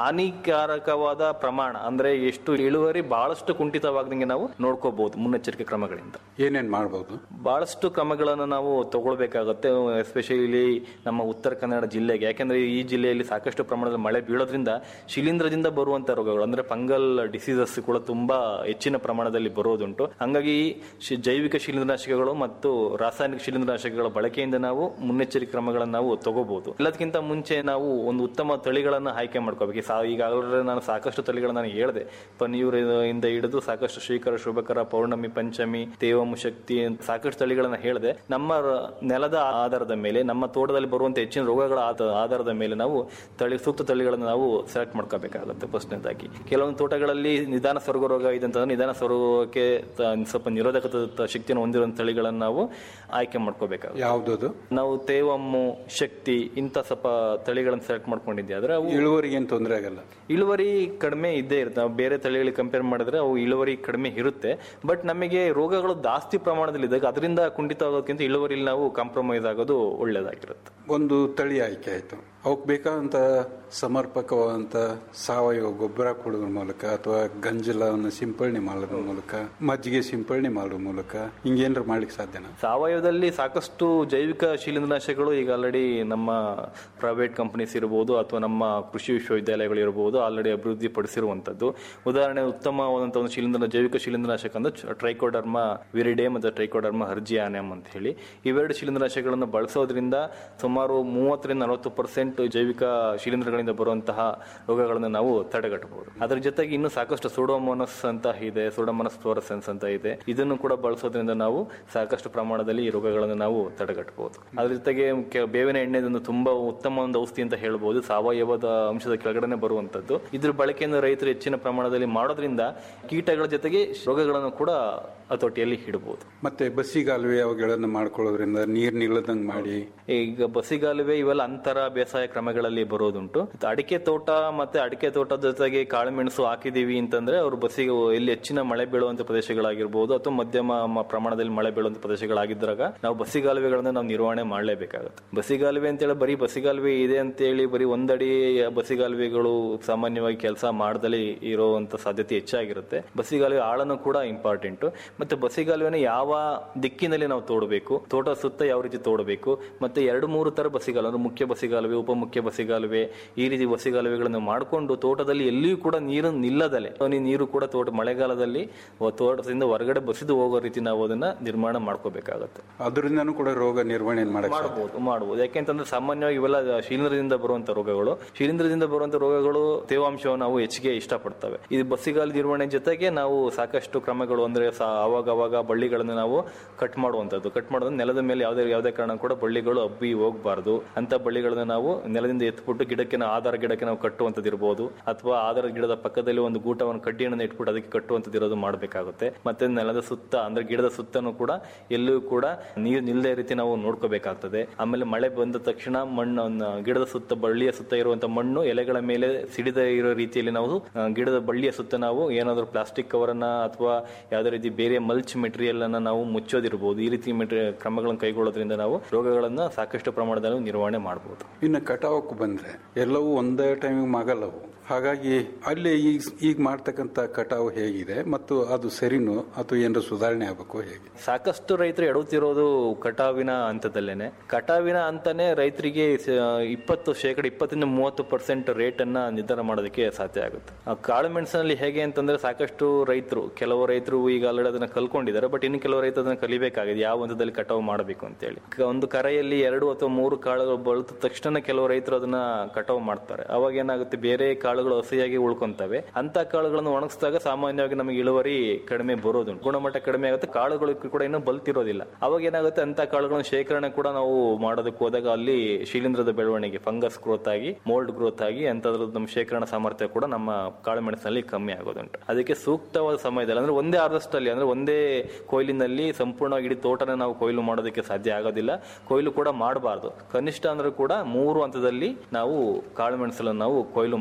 ಹಾನಿಕಾರಕವಾದ ಪ್ರಮಾಣ ಅಂದ್ರೆ ಎಷ್ಟು ಇಳುವರಿ ಬಹಳಷ್ಟು ಕುಂಠಿತವಾಗದಂಗೆ ನಾವು ನೋಡ್ಕೋಬಹುದು ಮುನ್ನೆಚ್ಚರಿಕೆ ಕ್ರಮಗಳಿಂದ ಏನೇನ್ ಮಾಡಬಹುದು ಬಹಳಷ್ಟು ಕ್ರಮಗಳನ್ನು ನಾವು ತಗೊಳ್ಬೇಕಾಗತ್ತೆ ಎಸ್ಪೆಷಲಿ ನಮ್ಮ ಉತ್ತರ ಕನ್ನಡ ಜಿಲ್ಲೆಗೆ ಯಾಕಂದ್ರೆ ಈ ಜಿಲ್ಲೆಯಲ್ಲಿ ಸಾಕಷ್ಟು ಪ್ರಮಾಣದಲ್ಲಿ ಮಳೆ ಬೀಳೋದ್ರಿಂದ ಶಿಲೀಂಧ್ರದಿಂದ ಬರುವಂತ ರೋಗಗಳು ಅಂದ್ರೆ ಫಂಗಲ್ ಡಿಸೀಸಸ್ ಕೂಡ ತುಂಬಾ ಹೆಚ್ಚಿನ ಪ್ರಮಾಣದಲ್ಲಿ ಬರೋದುಂಟು ಹಂಗಾಗಿ ಶಿ- ಜೈವಿಕ ಶಿಲೀಂಧ್ರನಾಶಕಗಳು ಮತ್ತು ರಾಸಾಯನಿಕ ಶಿಲೀಂಧ್ರನಾಶಕಗಳ ಬಳಕೆಯಿಂದ ನಾವು ಮುನ್ನೆಚ್ಚರಿಕೆ ಕ್ರಮಗಳನ್ನು ನಾವು ತಗೋಬಹುದು ಎಲ್ಲದಕ್ಕಿಂತ ಮುಂಚೆ ನಾವು ಒಂದು ಉತ್ತಮ ತಳಿಗಳನ್ನ ಆಯ್ಕೆ ಮಾಡ್ಕೋಬೇಕು ಈ ಸಾ- ಈಗಾಗಲೇ ನಾನು ಸಾಕಷ್ಟು ತಳಿಗಳನ್ನ ನಾನು ಹೇಳಿದೆ ಪನಿಯೂರ್ ಇಂದ ಹಿಡಿದು ಸಾಕಷ್ಟು ಶ್ರೀಕರ ಶುಭಕರ ಪೌರ್ಣಮಿ ಪಂಚಮಿ ತೇವಮು ಶಕ್ತಿ ಅಂತ ಸಾಕಷ್ಟು ತಳಿಗಳನ್ನ ಹೇಳಿದೆ ನಮ್ಮ ರ- ನೆಲದ ಆಧಾರದ ಮೇಲೆ ನಮ್ಮ ತೋಟದಲ್ಲಿ ಬರುವಂತ ಹೆಚ್ಚಿನ ರೋಗಗಳ ಆಧ- ಆಧಾರದ ಮೇಲೆ ನಾವು ತಳಿ ಸೂಕ್ತ ತಳಿಗಳನ್ನು ನಾವು ಸೆಲೆಕ್ಟ್ ಮಾಡ್ಕೋಬೇಕಾಗುತ್ತೆ ಫಸ್ಟ್ನೇದಾಗಿ ಕೆಲವೊಂದು ತೋಟಗಳಲ್ಲಿ ನಿಧಾನ ಸ್ವರ್ಗ ರೋಗ ಇದೆ ಅಂತಂದ್ರೆ ನಿಧಾನ ಸ್ವರ್ಗಕ್ಕೆ ತ- ಸ್ವಲ್ಪ ನಿರೋಧಕ ತ- ಶಕ್ತಿಯನ್ನು ಹೊಂದಿರುವಂತ ತಳಿಗಳನ್ನು ನಾವು ಆಯ್ಕೆ ಮಾಡ್ಕೋಬೇಕಾಗುತ್ತೆ ಯಾವ್ದದು ನಾವು ತೇವಮ್ಮು ಶಕ್ತಿ ಇಂಥ ಸ್ವಲ್ಪ ತಳಿಗಳನ್ನು ಸೆಲೆಕ್ಟ್ ಮಾಡ್ಕೊಂಡಿದ್ದೆ ಆದ್ರೆ ಅವು ಇಳುವರಿಗೆ ಏನ್ ತೊಂದರೆ ಆಗಲ್ಲ ಇಳುವರಿ ಕಡಿಮೆ ಇದ್ದೇ ಇರುತ್ತೆ ನಾವು ಬೇರೆ ತಳಿಗಳಿಗೆ ಕಂಪೇರ್ ಮಾಡಿದ್ರೆ ಅವು ಇಳುವರಿ ಕಡಿಮೆ ಇರುತ್ತೆ ಬಟ್ ನಮಗೆ ರೋಗಗಳು ಜಾಸ್ತಿ ಪ್ರಮಾಣದಲ್ಲಿ ಇದ್ದಾಗ ಅದರಿಂದ ಕುಂಠಿತ ಆಗೋದಕ್ಕಿಂತ ಇಳುವರಿಲಿ ನಾವು ಕಾಂಪ್ರಮೈಸ್ ಆಗೋದು ಒಳ್ಳೇದಾಗಿರುತ್ತೆ ಒಂದು ತಳಿ ಆಯ್ಕೆ ಆಯ್ತು ಅವಕ್ಕೆ ಬೇಕಾದಂತ ಸಮರ್ಪಕವಾದಂತ ಸಾವಯವ ಗೊಬ್ಬರ ಕೊಡೋದ್ರ ಮೂಲಕ ಅಥವಾ ಗಂಜಲವನ್ನು ಸಿಂಪಡಣೆ ಮಾಡೋದ್ರ ಮೂಲಕ ಮಜ್ಜಿಗೆ ಸಿಂಪಡಣೆ ಮಾಡೋ ಮೂಲಕ ಹಿಂಗೇನ್ರ ಮಾಡ್ಲಿಕ್ಕೆ ಸಾಧ್ಯನಾ ಸಾವಯವದಲ್ಲಿ ಸಾಕಷ್ಟು ಜೈವಿಕ ಶಿಲೀಂಧ್ರನಾಶಕಗಳು ಈಗ ಆಲ್ರೆಡಿ ನಮ್ಮ ಪ್ರೈವೇಟ್ ಕಂಪನೀಸ್ ಇರಬಹುದು ಅಥವಾ ನಮ್ಮ ಕೃಷಿ ವಿಶ್ವವಿದ್ಯಾಲಯಗಳು ಇರಬಹುದು ಆಲ್ರೆಡಿ ಅಭಿವೃದ್ಧಿ ಪಡಿಸಿರುವಂತದ್ದು ಉದಾಹರಣೆ ಉತ್ತಮವಾದಂತಹ ಒಂದು ಶಿಲೀಂಧ್ರ ಜೈವಿಕ ಶಿಲೀಂಧ್ರನಾಶಕ ಅಂದ್ರೆ ಟ್ರೈಕೋಡರ್ಮ ವಿರಿಡೆ ಮತ್ತು ಟ್ರೈಕೋಡರ್ಮ ಹರ್ಜಿಯಾನೆಮ್ ಅಂತ ಹೇಳಿ ಇವೆರಡು ಶಿಲೀಂಧ್ರನಾಶಕಗಳನ್ನು ಬಳಸೋದ್ರಿಂದ ಸುಮಾರು ಮೂವತ್ತರಿಂದ ನಲವತ್ತು ಪರ್ಸೆಂಟ್ ಜೈವಿಕ ಶಿಲೀಂಧ್ರಗಳಿಂದ ಬರುವಂತಹ ರೋಗಗಳನ್ನು ನಾವು ತಡೆಗಟ್ಟಬಹುದು ಅದರ ಜೊತೆಗೆ ಇನ್ನು ಸಾಕಷ್ಟು ಸೂಡೋಮೋನಸ್ ಅಂತ ಇದೆ ಸೂಡೋಮೋನಸ್ ಫ್ಲೋರಸೆನ್ಸ್ ಅಂತ ಇದೆ ಇದನ್ನು ಕೂಡ ಬಳಸೋದ್ರಿಂದ ನಾವು ಸಾಕಷ್ಟು ಪ್ರಮಾಣದಲ್ಲಿ ಈ ರೋಗಗಳನ್ನು ನಾವು ತಡೆಗಟ್ಟಬಹುದು ಅದ್ರ ಜೊತೆಗೆ ಕೆ- ಬೇವಿನ ಎಣ್ಣೆ ಒಂದು ತುಂಬಾ ಉತ್ತಮ ಒಂದು ಔಷಧಿ ಅಂತ ಹೇಳ್ಬೋದು ಸಾವಯವದ ಅಂಶದ ಕೆಳಗಡೆ ಬರುವಂತದ್ದು ಇದ್ರ ಬಳಕೆಯನ್ನು ರೈತರು ಹೆಚ್ಚಿನ ಪ್ರಮಾಣದಲ್ಲಿ ಮಾಡೋದ್ರಿಂದ ಕೀಟಗಳ ಜೊತೆಗೆ ರೋಗಗಳನ್ನು ಕೂಡ ಹತೋಟಿಯಲ್ಲಿ ಇಡಬಹುದು ಮತ್ತೆ ಬಸ್ಸಿಗಾಲುವೆ ಅವುಗಳನ್ನು ಮಾಡ್ಕೊಳ್ಳೋದ್ರಿಂದ ನೀರ್ ನಿಲ್ಲದಂಗ್ ಮಾಡಿ ಈಗ ಬಸಿಗಾಲುವೆ ಇವೆಲ್ಲ ಅಂತರ ಬೇಸಾಯ ಕ್ರಮಗಳಲ್ಲಿ ಬರೋದುಂಟು ಅಡಿಕೆ ತೋಟ ಮತ್ತೆ ಅಡಿಕೆ ತೋಟದ ಜೊತೆಗೆ ಕಾಳುಮೆಣಸು ಹಾಕಿದೀವಿ ಅಂತಂದ್ರೆ ಅವರು ಬಸಿಗೆ ಎಲ್ಲಿ ಹೆಚ್ಚಿನ ಮಳೆ ಬೀಳುವಂತ ಪ್ರದೇಶಗಳಾಗಿರ್ಬೋದು ಅಥವಾ ಮಧ್ಯಮ ಮ- ಪ್ರಮಾಣದಲ್ಲಿ ಮಳೆ ಬೀಳುವಂತ ಪ್ರದೇಶಗಳಾಗಿದ್ದಾಗ ನಾವು ಬಸಿಗಾಲುವೆಗಳನ್ನ ನಾವು ನಿರ್ವಹಣೆ ಮಾಡಲೇಬೇಕಾಗುತ್ತೆ ಬಸಿಗಾಲುವೆ ಅಂತೇಳಿ ಬರೀ ಬಸಿಗಾಲುವೆ ಇದೆ ಅಂತೇಳಿ ಬರೀ ಒಂದಡಿ ಬಸಿಗಾಲುವೆಗಳು ಸಾಮಾನ್ಯವಾಗಿ ಕೆಲಸ ಮಾಡದಲೇ ಇರುವಂತ ಸಾಧ್ಯತೆ ಹೆಚ್ಚಾಗಿರುತ್ತೆ ಬಸಿಗಾಲುವೆ ಆಳನು ಕೂಡ ಇಂಪಾರ್ಟೆಂಟ್ ಮತ್ತೆ ಬಸಿಗಾಲುವೆನ ಯಾವ ದಿಕ್ಕಿನಲ್ಲಿ ನಾವು ತೋಡಬೇಕು ತೋಟ ಸುತ್ತ ಯಾವ ರೀತಿ ತೋಡಬೇಕು ಮತ್ತೆ ಎರಡು ಮೂರು ತರ ಬಸಿಗಾಲು ಅಂದ್ರೆ ಮುಖ್ಯ ಬಸಿಗಾಲುವೆ ಉಪಮುಖ್ಯ ಬಸಿಗಾಲುವೆ ಈ ರೀತಿ ಬಸಿಗಾಲುವೆಗಳನ್ನು ಮಾಡಿಕೊಂಡು ತೋಟದಲ್ಲಿ ಎಲ್ಲಿಯೂ ಕೂಡ ನೀರು ನಿಲ್ಲದಲೆ ಹನಿ ನೀರು ಕೂಡ ತೋಟ ಮಳೆಗಾಲದಲ್ಲಿ ವ- ತೋಟದಿಂದ ಹೊರಗಡೆ ಬಸಿದು ಹೋಗೋ ರೀತಿ ನಾವು ಅದನ್ನ ನಿರ್ಮಾಣ ಮಾಡ್ಕೋಬೇಕಾಗತ್ತೆ ಅದರಿಂದನೂ ಕೂಡ ರೋಗ ನಿರ್ವಹಣೆ ಮಾಡಕ್ ಸಾಧ್ಯ. ಮಾಡಬಹುದು ಮಾಡಬಹುದು ಯಾಕೆಂತಂದ್ರೆ ಸಾಮಾನ್ಯವಾಗಿ ಇವೆಲ್ಲ ಶಿಲೀಂಧ್ರದಿಂದ ಬರುವಂತ ರೋಗಗಳು ಶಿಲೀಂಧ್ರದಿಂದ ಬರುವಂತ ರೋಗಗಳು ತೇವಾಂಶವನ್ನು ನಾವು ಹೆಚ್ಚಿಗೆ ಇಷ್ಟಪಡ್ತವೆ ಇದು ಬಸ್ಸಿಗಾಲ ನಿರ್ವಹಣೆ ಜೊತೆಗೆ ನಾವು ಸಾಕಷ್ಟು ಕ್ರಮಗಳು ಅಂದ್ರೆ ಸಾ- ಅವಾಗ ಅವಾಗ ಬಳ್ಳಿಗಳನ್ನು ನಾವು ಕಟ್ ಮಾಡುವಂತದ್ದು ಕಟ್ ಮಾಡೋದು ನೆಲದ ಮೇಲೆ ಯಾವುದೇ ಯಾವುದೇ ಕಾರಣ ಕೂಡ ಬಳ್ಳಿಗಳು ಹಬ್ಬಿ ಹೋಗಬಾರ್ದು ಅಂತ ಬಳ್ಳಿಗಳನ್ನ ನಾವು ನೆಲದಿಂದ ಎತ್ಬಿಟ್ಟು ಗಿಡಕ್ಕೆ ನಾವು ಆಧಾರ ಗಿಡಕ್ಕೆ ನಾವು ಕಟ್ಟುವಂತದ್ದು ಇರಬಹುದು ಅಥವಾ ಆಧಾರ ಗಿಡದ ಪಕ್ಕದಲ್ಲಿ ಒಂದು ಗೂಟವನ್ನು ಕಡ್ಡಿಯನ್ನು ಇಟ್ಬಿಟ್ಟು ಅದಕ್ಕೆ ಕಟ್ಟುವಂತದ್ದು ಇರೋದು ಮಾಡಬೇಕಾಗುತ್ತೆ ಮತ್ತೆ ನೆಲದ ಸುತ್ತ ಅಂದ್ರೆ ಗಿಡದ ಸುತ್ತನೂ ಕೂಡ ಎಲ್ಲೂ ಕೂಡ ನೀರು ನಿಲ್ಲದೆ ರೀತಿ ನಾವು ನೋಡ್ಕೋಬೇಕಾಗ್ತದೆ ಆಮೇಲೆ ಮಳೆ ಬಂದ ತಕ್ಷಣ ಮಣ್ಣು ಗಿಡದ ಸುತ್ತ ಬಳ್ಳಿಯ ಸುತ್ತ ಇರುವಂತ ಮಣ್ಣು ಎಲೆಗಳ ಮೇಲೆ ಸಿಡಿದ ಇರೋ ರೀತಿಯಲ್ಲಿ ನಾವು ಆ, ಗಿಡದ ಬಳ್ಳಿಯ ಸುತ್ತ ನಾವು ಏನಾದರೂ ಪ್ಲಾಸ್ಟಿಕ್ ಕವರ್ ಅನ್ನ ಅಥವಾ ಯಾವುದೇ ರೀತಿ ಬೇರೆ ಮಲ್ಚ್ ಮೆಟೀರಿಯಲ್ ಅನ್ನ ನಾವು ಮುಚ್ಚೋದಿರಬಹುದು ಈ ರೀತಿ ಮೆಟೀರಿಯಲ್ ಕ್ರಮಗಳನ್ನು ಕೈಗೊಳ್ಳೋದ್ರಿಂದ ನಾವು ರೋಗಗಳನ್ನ ಸಾಕಷ್ಟು ಪ್ರಮಾಣದಲ್ಲಿ ನಿರ್ವಹಣೆ ಮಾಡಬಹುದು ಇನ್ನು ಕಟಾವಕ್ಕೆ ಬಂದ್ರೆ ಎಲ್ಲವೂ ಒಂದೇ ಟೈಮಿಗೆ ಮಗಲ್ಲವು ಹಾಗಾಗಿ ಅಲ್ಲಿ ಈಗ ಈಗ ಮಾಡ್ತಕ್ಕಂಥ ಕಟಾವು ಹೇಗಿದೆ ಮತ್ತು ಅದು ಸರಿನೋ ಅಥವಾ ಏನಾದ್ರು ಸುಧಾರಣೆ ಆಗಬೇಕು ಹೇಗೆ ಸಾಕಷ್ಟು ರೈತರು ಎಡುತ್ತಿರೋದು ಕಟಾವಿನ ಹಂತದಲ್ಲೇನೆ ಕಟಾವಿನ ಹಂತನೇ ರೈತರಿಗೆ ಸ- ಇಪ್ಪತ್ತು ಶೇಕಡ ಇಪ್ಪತ್ತರಿಂದ ಮೂವತ್ತು ಪರ್ಸೆಂಟ್ ರೇಟ್ ಅನ್ನ ನಿರ್ಧಾರ ಮಾಡೋದಕ್ಕೆ ಸಾಧ್ಯ ಆಗುತ್ತೆ ಆ ಕಾಳು ಮೆಣಸಿನಲ್ಲಿ ಹೇಗೆ ಅಂತಂದ್ರೆ ಸಾಕಷ್ಟು ರೈತರು ಕೆಲವು ರೈತರು ಈಗ ಆಲ್ರೆಡಿ ಅದನ್ನ ಕಲ್ಕೊಂಡಿದ್ದಾರೆ ಬಟ್ ಇನ್ನು ಕೆಲವು ರೈತರು ಅದನ್ನ ಕಲಿಬೇಕಾಗಿದೆ ಯಾವ ಹಂತದಲ್ಲಿ ಕಟಾವು ಮಾಡಬೇಕು ಅಂತೇಳಿ ಕ- ಒಂದು ಕರೆಯಲ್ಲಿ ಎರಡು ಅಥವಾ ಮೂರು ಕಾಳುಗಳು ಬಳದ ತಕ್ಷಣ ಕೆಲವು ರೈತರು ಅದನ್ನ ಕಟಾವು ಮಾಡ್ತಾರೆ ಅವಾಗ ಏನಾಗುತ್ತೆ ಬೇರೆ ಕಾಳುಗಳು ಹಸಿಯಾಗಿ ಉಳ್ಕೊಂತವೆ ಅಂತ ಕಾಳುಗಳನ್ನು ಒಣಗಿಸಿದಾಗ ಸಾಮಾನ್ಯವಾಗಿ ನಮಗೆ ಇಳುವರಿ ಕಡಿಮೆ ಬರೋದು ಗುಣಮಟ್ಟ ಕಡಿಮೆ ಆಗುತ್ತೆ ಕಾಳುಗಳು ಕೂಡ ಇನ್ನೂ ಬಲ್ತಿರೋದಿಲ್ಲ ಅವಾಗ ಏನಾಗುತ್ತೆ ಅಂತ ಕಾಳುಗಳನ್ನು ಶೇಖರಣೆ ಕೂಡ ನಾವು ಮಾಡೋದಕ್ಕೆ ಹೋದಾಗ ಅಲ್ಲಿ ಶಿಲೀಂಧ್ರದ ಬೆಳವಣಿಗೆ ಫಂಗಸ್ ಗ್ರೋತ್ ಆಗಿ ಮೋಲ್ಡ್ ಗ್ರೋತ್ ಆಗಿ ಅಂತದ್ರದ್ದು ನಮ್ಮ ಶೇಖರಣಾ ಸಾಮರ್ಥ್ಯ ಕೂಡ ನಮ್ಮ ಕಾಳು ಮೆಣಸಿನಲ್ಲಿ ಕಮ್ಮಿ ಆಗೋದುಂಟು ಅದಕ್ಕೆ ಸೂಕ್ತವಾದ ಸಮಯದಲ್ಲಿ ಅಂದ್ರೆ ಒಂದೇ harvest ಅಲ್ಲಿ ಅಂದ್ರೆ ಒಂದೇ ಕೊಯ್ಲಿನಲ್ಲಿ ಸಂಪೂರ್ಣವಾಗಿ ಇಡೀ ತೋಟನ ನಾವು ಕೊಯ್ಲು ಮಾಡೋದಕ್ಕೆ ಸಾಧ್ಯ ಆಗೋದಿಲ್ಲ ಕೊಯ್ಲು ಕೂಡ ಮಾಡಬಾರ್ದು ಕನಿಷ್ಠ ಅಂದ್ರೆ ಕೂಡ ಮೂರು ಹಂತದಲ್ಲಿ ನಾವು ಕಾಳು ಮೆಣಸನ್ನು ನಾವು ಕೊಯ್ಲು ಮಾಡಬೇಕು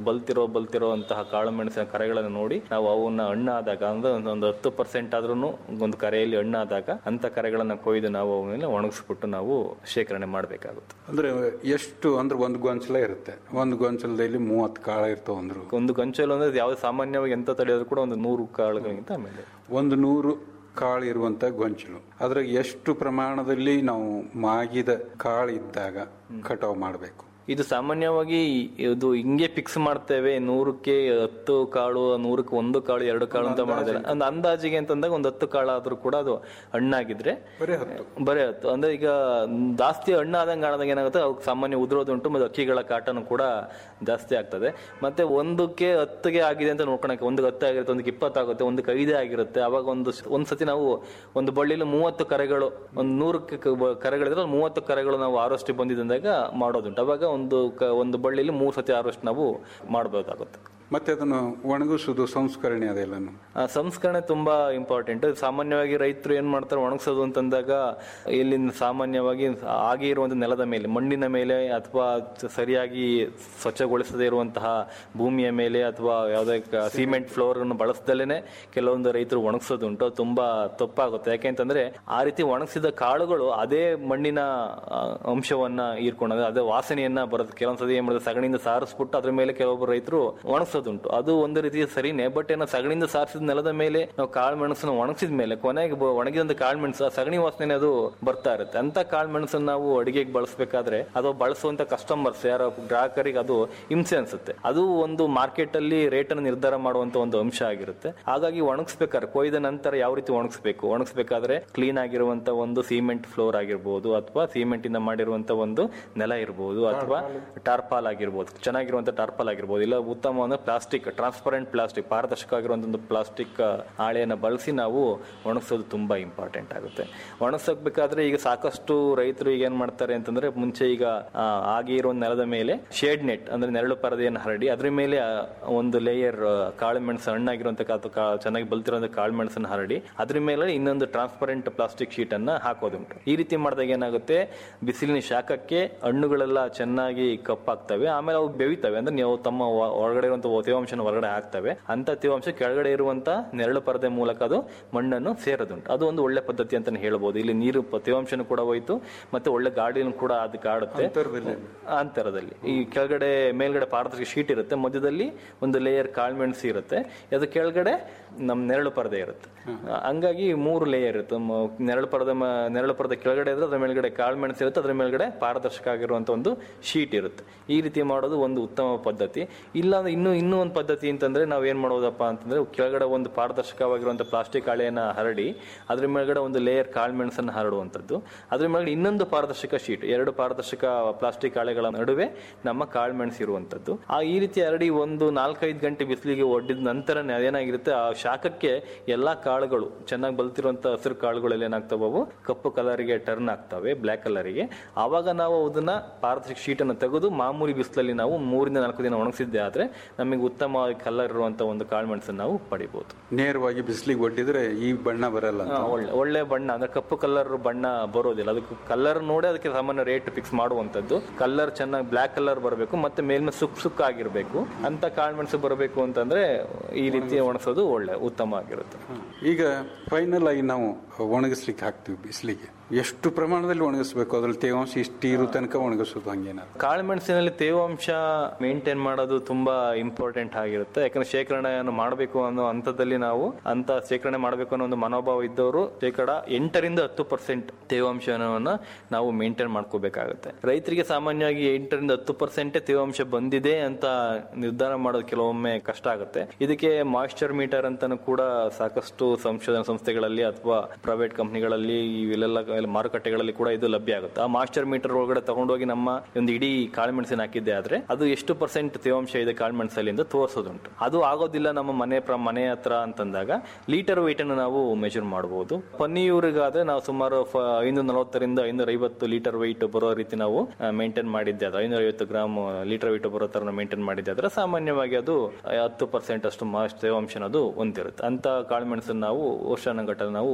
ಬಲ್ತಿರೋ ಬಲ್ತಿರೋ ಅಂತಹ ಕಾಳು ಮೆಣಸಿನ ಕರೆಗಳನ್ನು ನೋಡಿ ನಾವು ಅವನ್ನ ಹಣ್ಣಾದಾಗ ಅಂದ್ರೆ ಒಂದು- ಒಂದು ಹತ್ತು ಪರ್ಸೆಂಟ್ ಆದ್ರೂ ಒಂದು ಕರೆಯಲ್ಲಿ ಹಣ್ಣಾದಾಗ ಅಂತ ಕರೆಗಳನ್ನ ಕೊಯ್ದು ನಾವು ಅವನ್ನೆಲ್ಲ ಒಣಗಿಸ್ಬಿಟ್ಟು ನಾವು ಶೇಖರಣೆ ಮಾಡಬೇಕಾಗುತ್ತೆ ಅಂದ್ರೆ ಎಷ್ಟು ಅಂದ್ರೆ ಒಂದು ಗೊಂಚಲ ಇರುತ್ತೆ ಒಂದು ಗೊಂಚಲದಲ್ಲಿ ಮೂವತ್ತು ಕಾಳ ಇರ್ತಾವ ಅಂದ್ರು ಒಂದು ಗಂಚಲು ಅಂದ್ರೆ ಯಾವ್ದು ಸಾಮಾನ್ಯವಾಗಿ ಎಂತ ತಡೆಯೋದು ಕೂಡ ಒಂದು ನೂರು ಕಾಳುಗಳಿಗಿಂತ ಮೇಲೆ ಒಂದು ನೂರು ಕಾಳು ಇರುವಂತ ಗೊಂಚಲು ಅದ್ರಾಗ ಎಷ್ಟು ಪ್ರಮಾಣದಲ್ಲಿ ನಾವು ಮಾಗಿದ ಕಾಳು ಇದ್ದಾಗ ಕಟಾವು ಮಾಡಬೇಕು ಇದು ಸಾಮಾನ್ಯವಾಗಿ ಇದು ಹಿಂಗೆ ಫಿಕ್ಸ್ ಮಾಡ್ತೇವೆ ನೂರಕ್ಕೆ ಹತ್ತು ಕಾಳು ನೂರಕ್ಕೆ ಒಂದು ಕಾಳು ಎರಡು ಕಾಳು ಅಂತ ಮಾಡೋದಿಲ್ಲ ಒಂದು ಅಂದಾಜಿಗೆ ಅಂತಂದಾಗ ಒಂದು ಹತ್ತು ಕಾಳು ಆದ್ರೂ ಕೂಡ ಅದು ಹಣ್ಣಾಗಿದ್ರೆ ಬರೀ ಹತ್ತು ಬರೀ ಹತ್ತು ಅಂದ್ರೆ ಈಗ ಜಾಸ್ತಿ ಹಣ್ಣಾದಂಗೆ ಕಾಣದಾಗ ಏನಾಗುತ್ತೆ ಅವ್ಕೆ ಸಾಮಾನ್ಯ ಉದುರೋದುಂಟು ಮತ್ತೆ ಅಕ್ಕಿಗಳ ಕಾಟನು ಕೂಡ ಜಾಸ್ತಿ ಆಗ್ತದೆ ಮತ್ತೆ ಒಂದಕ್ಕೆ ಹತ್ತಿಗೆ ಆಗಿದೆ ಅಂತ ನೋಡ್ಕೊಳಕ್ಕೆ ಒಂದು ಹತ್ತು ಆಗಿರುತ್ತೆ ಒಂದಕ್ಕೆ ಇಪ್ಪತ್ತಾಗುತ್ತೆ ಒಂದಕ್ಕೆ ಐದೇ ಆಗಿರುತ್ತೆ ಅವಾಗ ಒಂದು ಒಂದ್ ಸತಿ ನಾವು ಒಂದು ಬಳ್ಳಿಲಿ ಮೂವತ್ತು ಕರೆಗಳು ಒಂದು ನೂರಕ್ಕೆ ಕ- ಬ- ಕರೆಗಳಿದ್ರೆ ಒಂದು ಮೂವತ್ತು ಕರೆಗಳು ನಾವು ಆರೋಷ್ಟಿ ಬಂದಿದ್ದಾಗ ಮಾಡೋದುಂಟು ಅವಾಗ ಒಂದು ಕ- ಒಂದು ಬಳ್ಳಿಲಿ ಮೂರು ಸತಿ ಆರೋಷ್ಟು ನಾವು ಮಾಡಬೇಕಾಗುತ್ತೆ ಮತ್ತೆ ಅದನ್ನು ಒಣಗಿಸುವುದು ಸಂಸ್ಕರಣೆ ಅದೆಲ್ಲನು ಆ, ಸಂಸ್ಕರಣೆ ತುಂಬಾ ಇಂಪಾರ್ಟೆಂಟ್ ಸಾಮಾನ್ಯವಾಗಿ ರೈತರು ಏನ್ ಮಾಡ್ತಾರೆ ಒಣಗಿಸೋದು ಅಂತಂದಾಗ ಇಲ್ಲಿಂದ ಸಾಮಾನ್ಯವಾಗಿ ಆಗಿ ಇರುವಂತ ನೆಲದ ಮೇಲೆ ಮಣ್ಣಿನ ಮೇಲೆ ಅಥವಾ ಸರಿಯಾಗಿ ಸ್ವಚ್ಛಗೊಳಿಸದೇ ಇರುವಂತಹ ಭೂಮಿಯ ಮೇಲೆ ಅಥವಾ ಯಾವುದೇ ಕ- ಸಿಮೆಂಟ್ ಫ್ಲೋರ್ ಅನ್ನು ಬಳಸದಲ್ಲೇ ಕೆಲವೊಂದು ರೈತರು ಒಣಗಿಸೋದುಂಟು ಅದು ತುಂಬಾ ತಪ್ಪಾಗುತ್ತೆ ಯಾಕೆಂತಂದ್ರೆ ಆ ರೀತಿ ಒಣಗಿಸಿದ ಕಾಳುಗಳು ಅದೇ ಮಣ್ಣಿನ ಆ, ಅಂಶವನ್ನ ಹೀರ್ಕೊಂಡು ಅದೇ ವಾಸನೆಯನ್ನ ಬರುತ್ತೆ ಕೆಲವೊಂದ್ಸತಿ ಏನ್ ಮಾಡಿದ್ರೆ ಸಗಣಿಯಿಂದ ಸಾರಿಸ್ಬಿಟ್ಟು ಅದ್ರ ಮೇಲೆ ಕೆಲವೊಬ್ಬರು ರೈತರು ಒಣಗಿಸೋದುಂಟು ಅದು ಒಂದು ರೀತಿಯ ಸರಿನೇ ಬಟ್ ಏನೋ ಸಗಣಿಯಿಂದ ಸಾರಿಸಿದ ನೆಲದ ಮೇಲೆ ನಾವು ಕಾಳು ಮೆಣಸನ್ನು ಒಣಗಿಸಿದ ಮೇಲೆ ಕೊನೆಗೆ ಬ- ಒಣಗಿದಂತ ಕಾಳು ಮೆಣಸು ಆ ಸಗಣಿ ವಾಸನೆ ಅದು ಬರ್ತಾ ಇರುತ್ತೆ ಅಂತ ಕಾಳು ಮೆಣಸನ್ನು ನಾವು ಅಡಿಗೆಗೆ ಬಳಸಬೇಕಾದ್ರೆ ಅದು ಬಳಸುವಂತ ಕಸ್ಟಮರ್ಸ್ ಯಾರೋ ಗ್ರಾಹಕರಿಗೆ ಅದು ಹಿಂಸೆ ಅನ್ಸುತ್ತೆ ಅದು ಒಂದು ಮಾರ್ಕೆಟ್ ಅಲ್ಲಿ ರೇಟ್ ಅನ್ನು ನಿರ್ಧಾರ ಮಾಡುವಂತ ಒಂದು ಅಂಶ ಆಗಿರುತ್ತೆ ಹಾಗಾಗಿ ಒಣಗಿಸ್ಬೇಕಾದ್ರೆ ಕೊಯ್ದ ನಂತರ ಯಾವ ರೀತಿ ಒಣಗಿಸ್ಬೇಕು ಒಣಗಿಸ್ಬೇಕಾದ್ರೆ ಕ್ಲೀನ್ ಆಗಿರುವಂತ ಒಂದು ಸಿಮೆಂಟ್ ಫ್ಲೋರ್ ಆಗಿರ್ಬೋದು ಅಥವಾ ಸಿಮೆಂಟ್ ಇಂದ ಮಾಡಿರುವಂತ ಒಂದು ನೆಲ ಇರ್ಬೋದು ಅಥವಾ ಟಾರ್ಪಾಲ್ ಆಗಿರ್ಬೋದು ಚೆನ್ನಾಗಿರುವಂತ ಟಾರ್ಪಾಲ್ ಆಗಿರ್ಬೋದು ಇಲ್ಲ ಉತ್ತಮ ಅಂದ್ರೆ ಪ್ಲಾಸ್ಟಿಕ್ ಟ್ರಾನ್ಸ್ಪರೆಂಟ್ ಪ್ಲಾಸ್ಟಿಕ್ ಪಾರದರ್ಶಕ ಆಗಿರುವಂತ ಒಂದು ಪ್ಲಾಸ್ಟಿಕ್ ಹಾಳೆಯನ್ನು ಬಳಸಿ ನಾವು ಒಣಗಿಸೋದು ತುಂಬಾ ಇಂಪಾರ್ಟೆಂಟ್ ಆಗುತ್ತೆ ಒಣಗಿಸಬೇಕಾದ್ರೆ ಈಗ ಸಾಕಷ್ಟು ರೈತರು ಈಗ ಏನ್ ಮಾಡ್ತಾರೆ ಅಂತಂದ್ರೆ ಮುಂಚೆ ಈಗ ಆ, ಆಗಿ ಇರುವ ನೆಲದ ಮೇಲೆ ಶೇಡ್ ನೆಟ್ ಅಂದ್ರೆ ನೆರಳು ಪರದೆಯನ್ನು ಹರಡಿ ಅದ್ರ ಮೇಲೆ ಆ, ಒಂದು ಲೇಯರ್ ಕಾಳು ಮೆಣಸು ಹಣ್ಣಾಗಿರುವಂತ ಕಾ- ಕಾ- ಚೆನ್ನಾಗಿ ಬಲ್ತಿರುವಂತ ಕಾಳು ಮೆಣಸನ್ನು ಹರಡಿ ಅದ್ರ ಮೇಲೆ ಇನ್ನೊಂದು ಟ್ರಾನ್ಸ್ಪರೆಂಟ್ ಪ್ಲಾಸ್ಟಿಕ್ ಶೀಟ್ ಅನ್ನ ಹಾಕೋದುಂಟು ಈ ರೀತಿ ಮಾಡಿದಾಗ ಏನಾಗುತ್ತೆ ಬಿಸಿಲಿನ ಶಾಖಕ್ಕೆ ಹಣ್ಣುಗಳೆಲ್ಲ ಚೆನ್ನಾಗಿ ಕಪ್ಪಾಗ್ತವೆ ಆಮೇಲೆ ಅವು ಬೆವಿತವೆ ಅಂದ್ರೆ ನೀವು ತಮ್ಮ ವ- ಹೊರಗಡೆ ಇರುವಂತ ತೇವಾಂಶನ ಹೊರಗಡೆ ಹಾಕ್ತವೆ ಅಂತ ತೇವಾಂಶ ಕೆಳಗಡೆ ಇರುವಂತ ನೆರಳು ಪರದೆ ಮೂಲಕ ಅದು ಮಣ್ಣನ್ನು ಸೇರೋದುಂಟು ಅದು ಒಂದು ಒಳ್ಳೆ ಪದ್ಧತಿ ಅಂತಾನೆ ಹೇಳ್ಬೋದು ಇಲ್ಲಿ ನೀರು ಪ- ತೇವಾಂಶನೂ ಕೂಡ ಹೋಯ್ತು ಮತ್ತೆ ಒಳ್ಳೆ ಗಾಳಿನೂ ಕೂಡ ಅದಕ್ಕೆ ಆಡುತ್ತೆ ಅಂತರದಲ್ಲಿ ಈ ಕೆಳಗಡೆ ಮೇಲ್ಗಡೆ ಪಾರದರ್ಶಕ ಶೀಟ್ ಇರುತ್ತೆ ಮಧ್ಯದಲ್ಲಿ ಒಂದು ಲೇಯರ್ ಕಾಳ್ಮೆಣಸು ಇರುತ್ತೆ ಅದು ಕೆಳಗಡೆ ನಮ್ ನೆರಳು ಪರದೆ ಇರುತ್ತೆ ಹಂಗಾಗಿ ಮೂರು ಲೇಯರ್ ಇರುತ್ತೆ ಮ- ನೆರಳು ಪರದೆ ಮ- ನೆರಳು ಪರದೆ ಕೆಳಗಡೆ ಇದ್ರೆ ಅದ್ರ ಮೇಲ್ಗಡೆ ಕಾಳ್ಮೆಣಸು ಇರುತ್ತೆ ಅದ್ರ ಮೇಲ್ಗಡೆ ಪಾರದರ್ಶಕ ಆಗಿರುವಂತ ಒಂದು ಶೀಟ್ ಇರುತ್ತೆ ಈ ರೀತಿ ಮಾಡೋದು ಒಂದು ಉತ್ತಮ ಪದ್ಧತಿ ಇಲ್ಲ ಅಂದ್ರೆ ಇನ್ನೂ ಇನ್ನೂ ಒಂದು ಪದ್ಧತಿ ಅಂತಂದ್ರೆ ನಾವ್ ಏನ್ ಮಾಡೋದಪ್ಪ ಅಂತಂದ್ರೆ ಕೆಳಗಡೆ ಒಂದು ಪಾರದರ್ಶಕವಾಗಿರುವಂತ ಪ್ಲಾಸ್ಟಿಕ್ ಹಾಳೆಯನ್ನ ಹರಡಿ ಅದ್ರ ಮೇಲ್ಗಡೆ ಒಂದು ಲೇಯರ್ ಕಾಳ್ಮೆಣಸನ್ನು ಹರಡುವಂಥದ್ದು ಅದ್ರ ಮೇಲ್ಗಡೆ ಇನ್ನೊಂದು ಪಾರದರ್ಶಕ ಶೀಟ್ ಎರಡು ಪಾರದರ್ಶಕ ಪ್ಲಾಸ್ಟಿಕ್ ಹಾಳೆಗಳ ನಡುವೆ ನಮ್ಮ ಕಾಳ್ಮೆಣಸು ಇರುವಂತದ್ದು ಆ ಈ ರೀತಿ ಹರಡಿ ಒಂದು ನಾಲ್ಕೈದು ಗಂಟೆ ಬಿಸಿಲಿಗೆ ಒಡ್ಡಿದ ನಂತರನೇ ಅದೇನಾಗಿರುತ್ತೆ ಆ ಶಾಖಕ್ಕೆ ಎಲ್ಲಾ ಕಾಳುಗಳು ಚೆನ್ನಾಗಿ ಬಲ್ತಿರುವಂತ ಹಸಿರು ಕಾಳುಗಳೆಲ್ಲ ಏನಾಗ್ತವೆ ಅವು ಕಪ್ಪು ಕಲರ್ಗೆ ಟರ್ನ್ ಆಗ್ತವೆ ಬ್ಲಾಕ್ ಕಲರ್ಗೆ ಆವಾಗ ನಾವು ಅದನ್ನ ಪಾರದರ್ಶಕ ಶೀಟ್ ಅನ್ನು ತೆಗೆದು ಮಾಮೂಲಿ ಬಿಸಿಲಲ್ಲಿ ನಾವು ಮೂರಿಂದ ನಾಲ್ಕು ದಿನ ಒಣಗಿಸಿದ್ದೆ ಆದ್ರೆ ನಮಗೆ ಉತ್ತಮವಾಗಿ ಕಲರ್ ಇರುವಂತ ಒಂದು ಕಾಳುಮೆಣಸನ್ನು ನಾವು ಪಡಿಬಹುದು ನೇರವಾಗಿ ಬಿಸಿಲಿಗೆ ಒಡ್ಡಿದ್ರೆ ಈ ಬಣ್ಣ ಬರಲ್ಲ ಅಂತ ಹಾ, ಒಳ್ಳೆ ಒಳ್ಳೆ ಬಣ್ಣ ಅಂದ್ರೆ ಕಪ್ಪು ಕಲರ್ ಬಣ್ಣ ಬರೋದಿಲ್ಲ ಅದಕ್ಕೆ ಕಲರ್ ನೋಡಿ ಅದಕ್ಕೆ ಸಾಮಾನ್ಯ ರೇಟ್ ಫಿಕ್ಸ್ ಮಾಡುವಂತದ್ದು ಕಲರ್ ಚೆನ್ನಾಗಿ ಬ್ಲಾಕ್ ಕಲರ್ ಬರಬೇಕು ಮತ್ತೆ ಮೇಲ್ಮೆ ಸುಕ್ ಸುಕ್ ಆಗಿರ್ಬೇಕು ಅಂತ ಕಾಳುಮೆಣಸು ಬರಬೇಕು ಅಂತಂದ್ರೆ ಈ ರೀತಿ ಒಣಸೋದು ಒಳ್ಳೆ ಉತ್ತಮ ಆಗಿರುತ್ತೆ ಈಗ ಫೈನಲ್ ಆಗಿ ನಾವು ಒಣಗಿಸ್ಲಿಕ್ಕೆ ಹಾಕ್ತೀವಿ ಬಿಸಿಲಿಗೆ ಎಷ್ಟು ಪ್ರಮಾಣದಲ್ಲಿ ಒಣಗಿಸ್ಬೇಕು ಅದ್ರಲ್ಲಿ ತೇವಾಂಶ ಇಷ್ಟು ಇರೋ ತನಕ ಒಣಗಿಸೋದು ಹಂಗೇನಾದ್ರು ಕಾಳುಮೆಣಸಿನಲ್ಲಿ ತೇವಾಂಶ ಮೇಂಟೈನ್ ಮಾಡೋದು ತುಂಬಾ ಇಂಪಾರ್ಟೆಂಟ್ ಆಗಿರುತ್ತೆ ಯಾಕಂದ್ರೆ ಶೇಖರಣೆಯನ್ನು ಮಾಡಬೇಕು ಅನ್ನೋ ಹಂತದಲ್ಲಿ ನಾವು ಅಂತ ಶೇಖರಣೆ ಮಾಡಬೇಕು ಅನ್ನೋ ಒಂದು ಮನೋಭಾವ ಇದ್ದವರು ಶೇಕಡ ಎಂಟರಿಂದ ಹತ್ತು ಪರ್ಸೆಂಟ್ ತೇವಾಂಶವನ್ನ ನಾವು ಮೇಂಟೈನ್ ಮಾಡ್ಕೋಬೇಕಾಗುತ್ತೆ ರೈತರಿಗೆ ಸಾಮಾನ್ಯವಾಗಿ ಎಂಟರಿಂದ ಹತ್ತು ಪರ್ಸೆಂಟ್ ತೇವಾಂಶ ಬಂದಿದೆ ಅಂತ ನಿರ್ಧಾರ ಮಾಡೋದು ಕೆಲವೊಮ್ಮೆ ಕಷ್ಟ ಆಗುತ್ತೆ ಇದಕ್ಕೆ ಮಾಯಿಶ್ಚರ್ ಮೀಟರ್ ಅಂತಾನು ಕೂಡ ಸಾಕಷ್ಟು ಸಂಶೋಧನಾ ಸಂಸ್ಥೆಗಳಲ್ಲಿ ಅಥವಾ ಪ್ರೈವೇಟ್ ಕಂಪನಿಗಳಲ್ಲಿ ಇವೆಲ್ಲ ಮಾರುಕಟ್ಟೆಗಳಲ್ಲಿ ಕೂಡ ಇದು ಲಭ್ಯ ಆಗುತ್ತೆ ಆ ಮಾಸ್ಟರ್ ಮೀಟರ್ ಒಳಗಡೆ ತಗೊಂಡೋಗಿ ನಮ್ಮ ಒಂದು ಇಡೀ ಕಾಳುಮೆಣಸಿನ ಹಾಕಿದ್ದೆ ಆದ್ರೆ ಅದು ಎಷ್ಟು ಪರ್ಸೆಂಟ್ ತೇವಾಂಶ ಇದೆ ಕಾಳುಮೆಣಸಲ್ಲಿ ಅಂತ ತೋರಿಸೋದುಂಟು ಅದು ಆಗೋದಿಲ್ಲ ನಮ್ಮ ಮನೆ ಪ್ರ ಮನೆ ಹತ್ರ ಅಂತಂದಾಗ ಲೀಟರ್ weight ಅನ್ನು ನಾವು ಮೆಜರ್ ಮಾಡಬಹುದು ಪನ್ನೀರಿಗಾದ್ರೆ ನಾವು ಸುಮಾರು ಫ- ಐನೂರ ನಲವತ್ತರಿಂದ ಐನೂರ ಐವತ್ತು ಲೀಟರ್ weight ಬರೋ ರೀತಿ ನಾವು ಮೇಂಟೈನ್ ಮಾಡಿದ್ದೆ ಅದು ಐನೂರ ಐವತ್ತು ಗ್ರಾಮ್ ಲೀಟರ್ weight ಬರೋ ತರ ಮೇಂಟೈನ್ ಮಾಡಿದ್ದೆ ಆದ್ರೆ ಸಾಮಾನ್ಯವಾಗಿ ಅದು ಹತ್ತು ಪರ್ಸೆಂಟ್ ಅಷ್ಟು ಮಾಸ್ ತೇವಾಂಶ ಅದು ಹೊಂದಿರುತ್ತೆ ಅಂತ ಕಾಳುಮೆಣಸನ್ನು ನಾವು ವರ್ಷಾನುಗಟ್ಟಲೆ ನಾವು ಶೇಖರಣೆ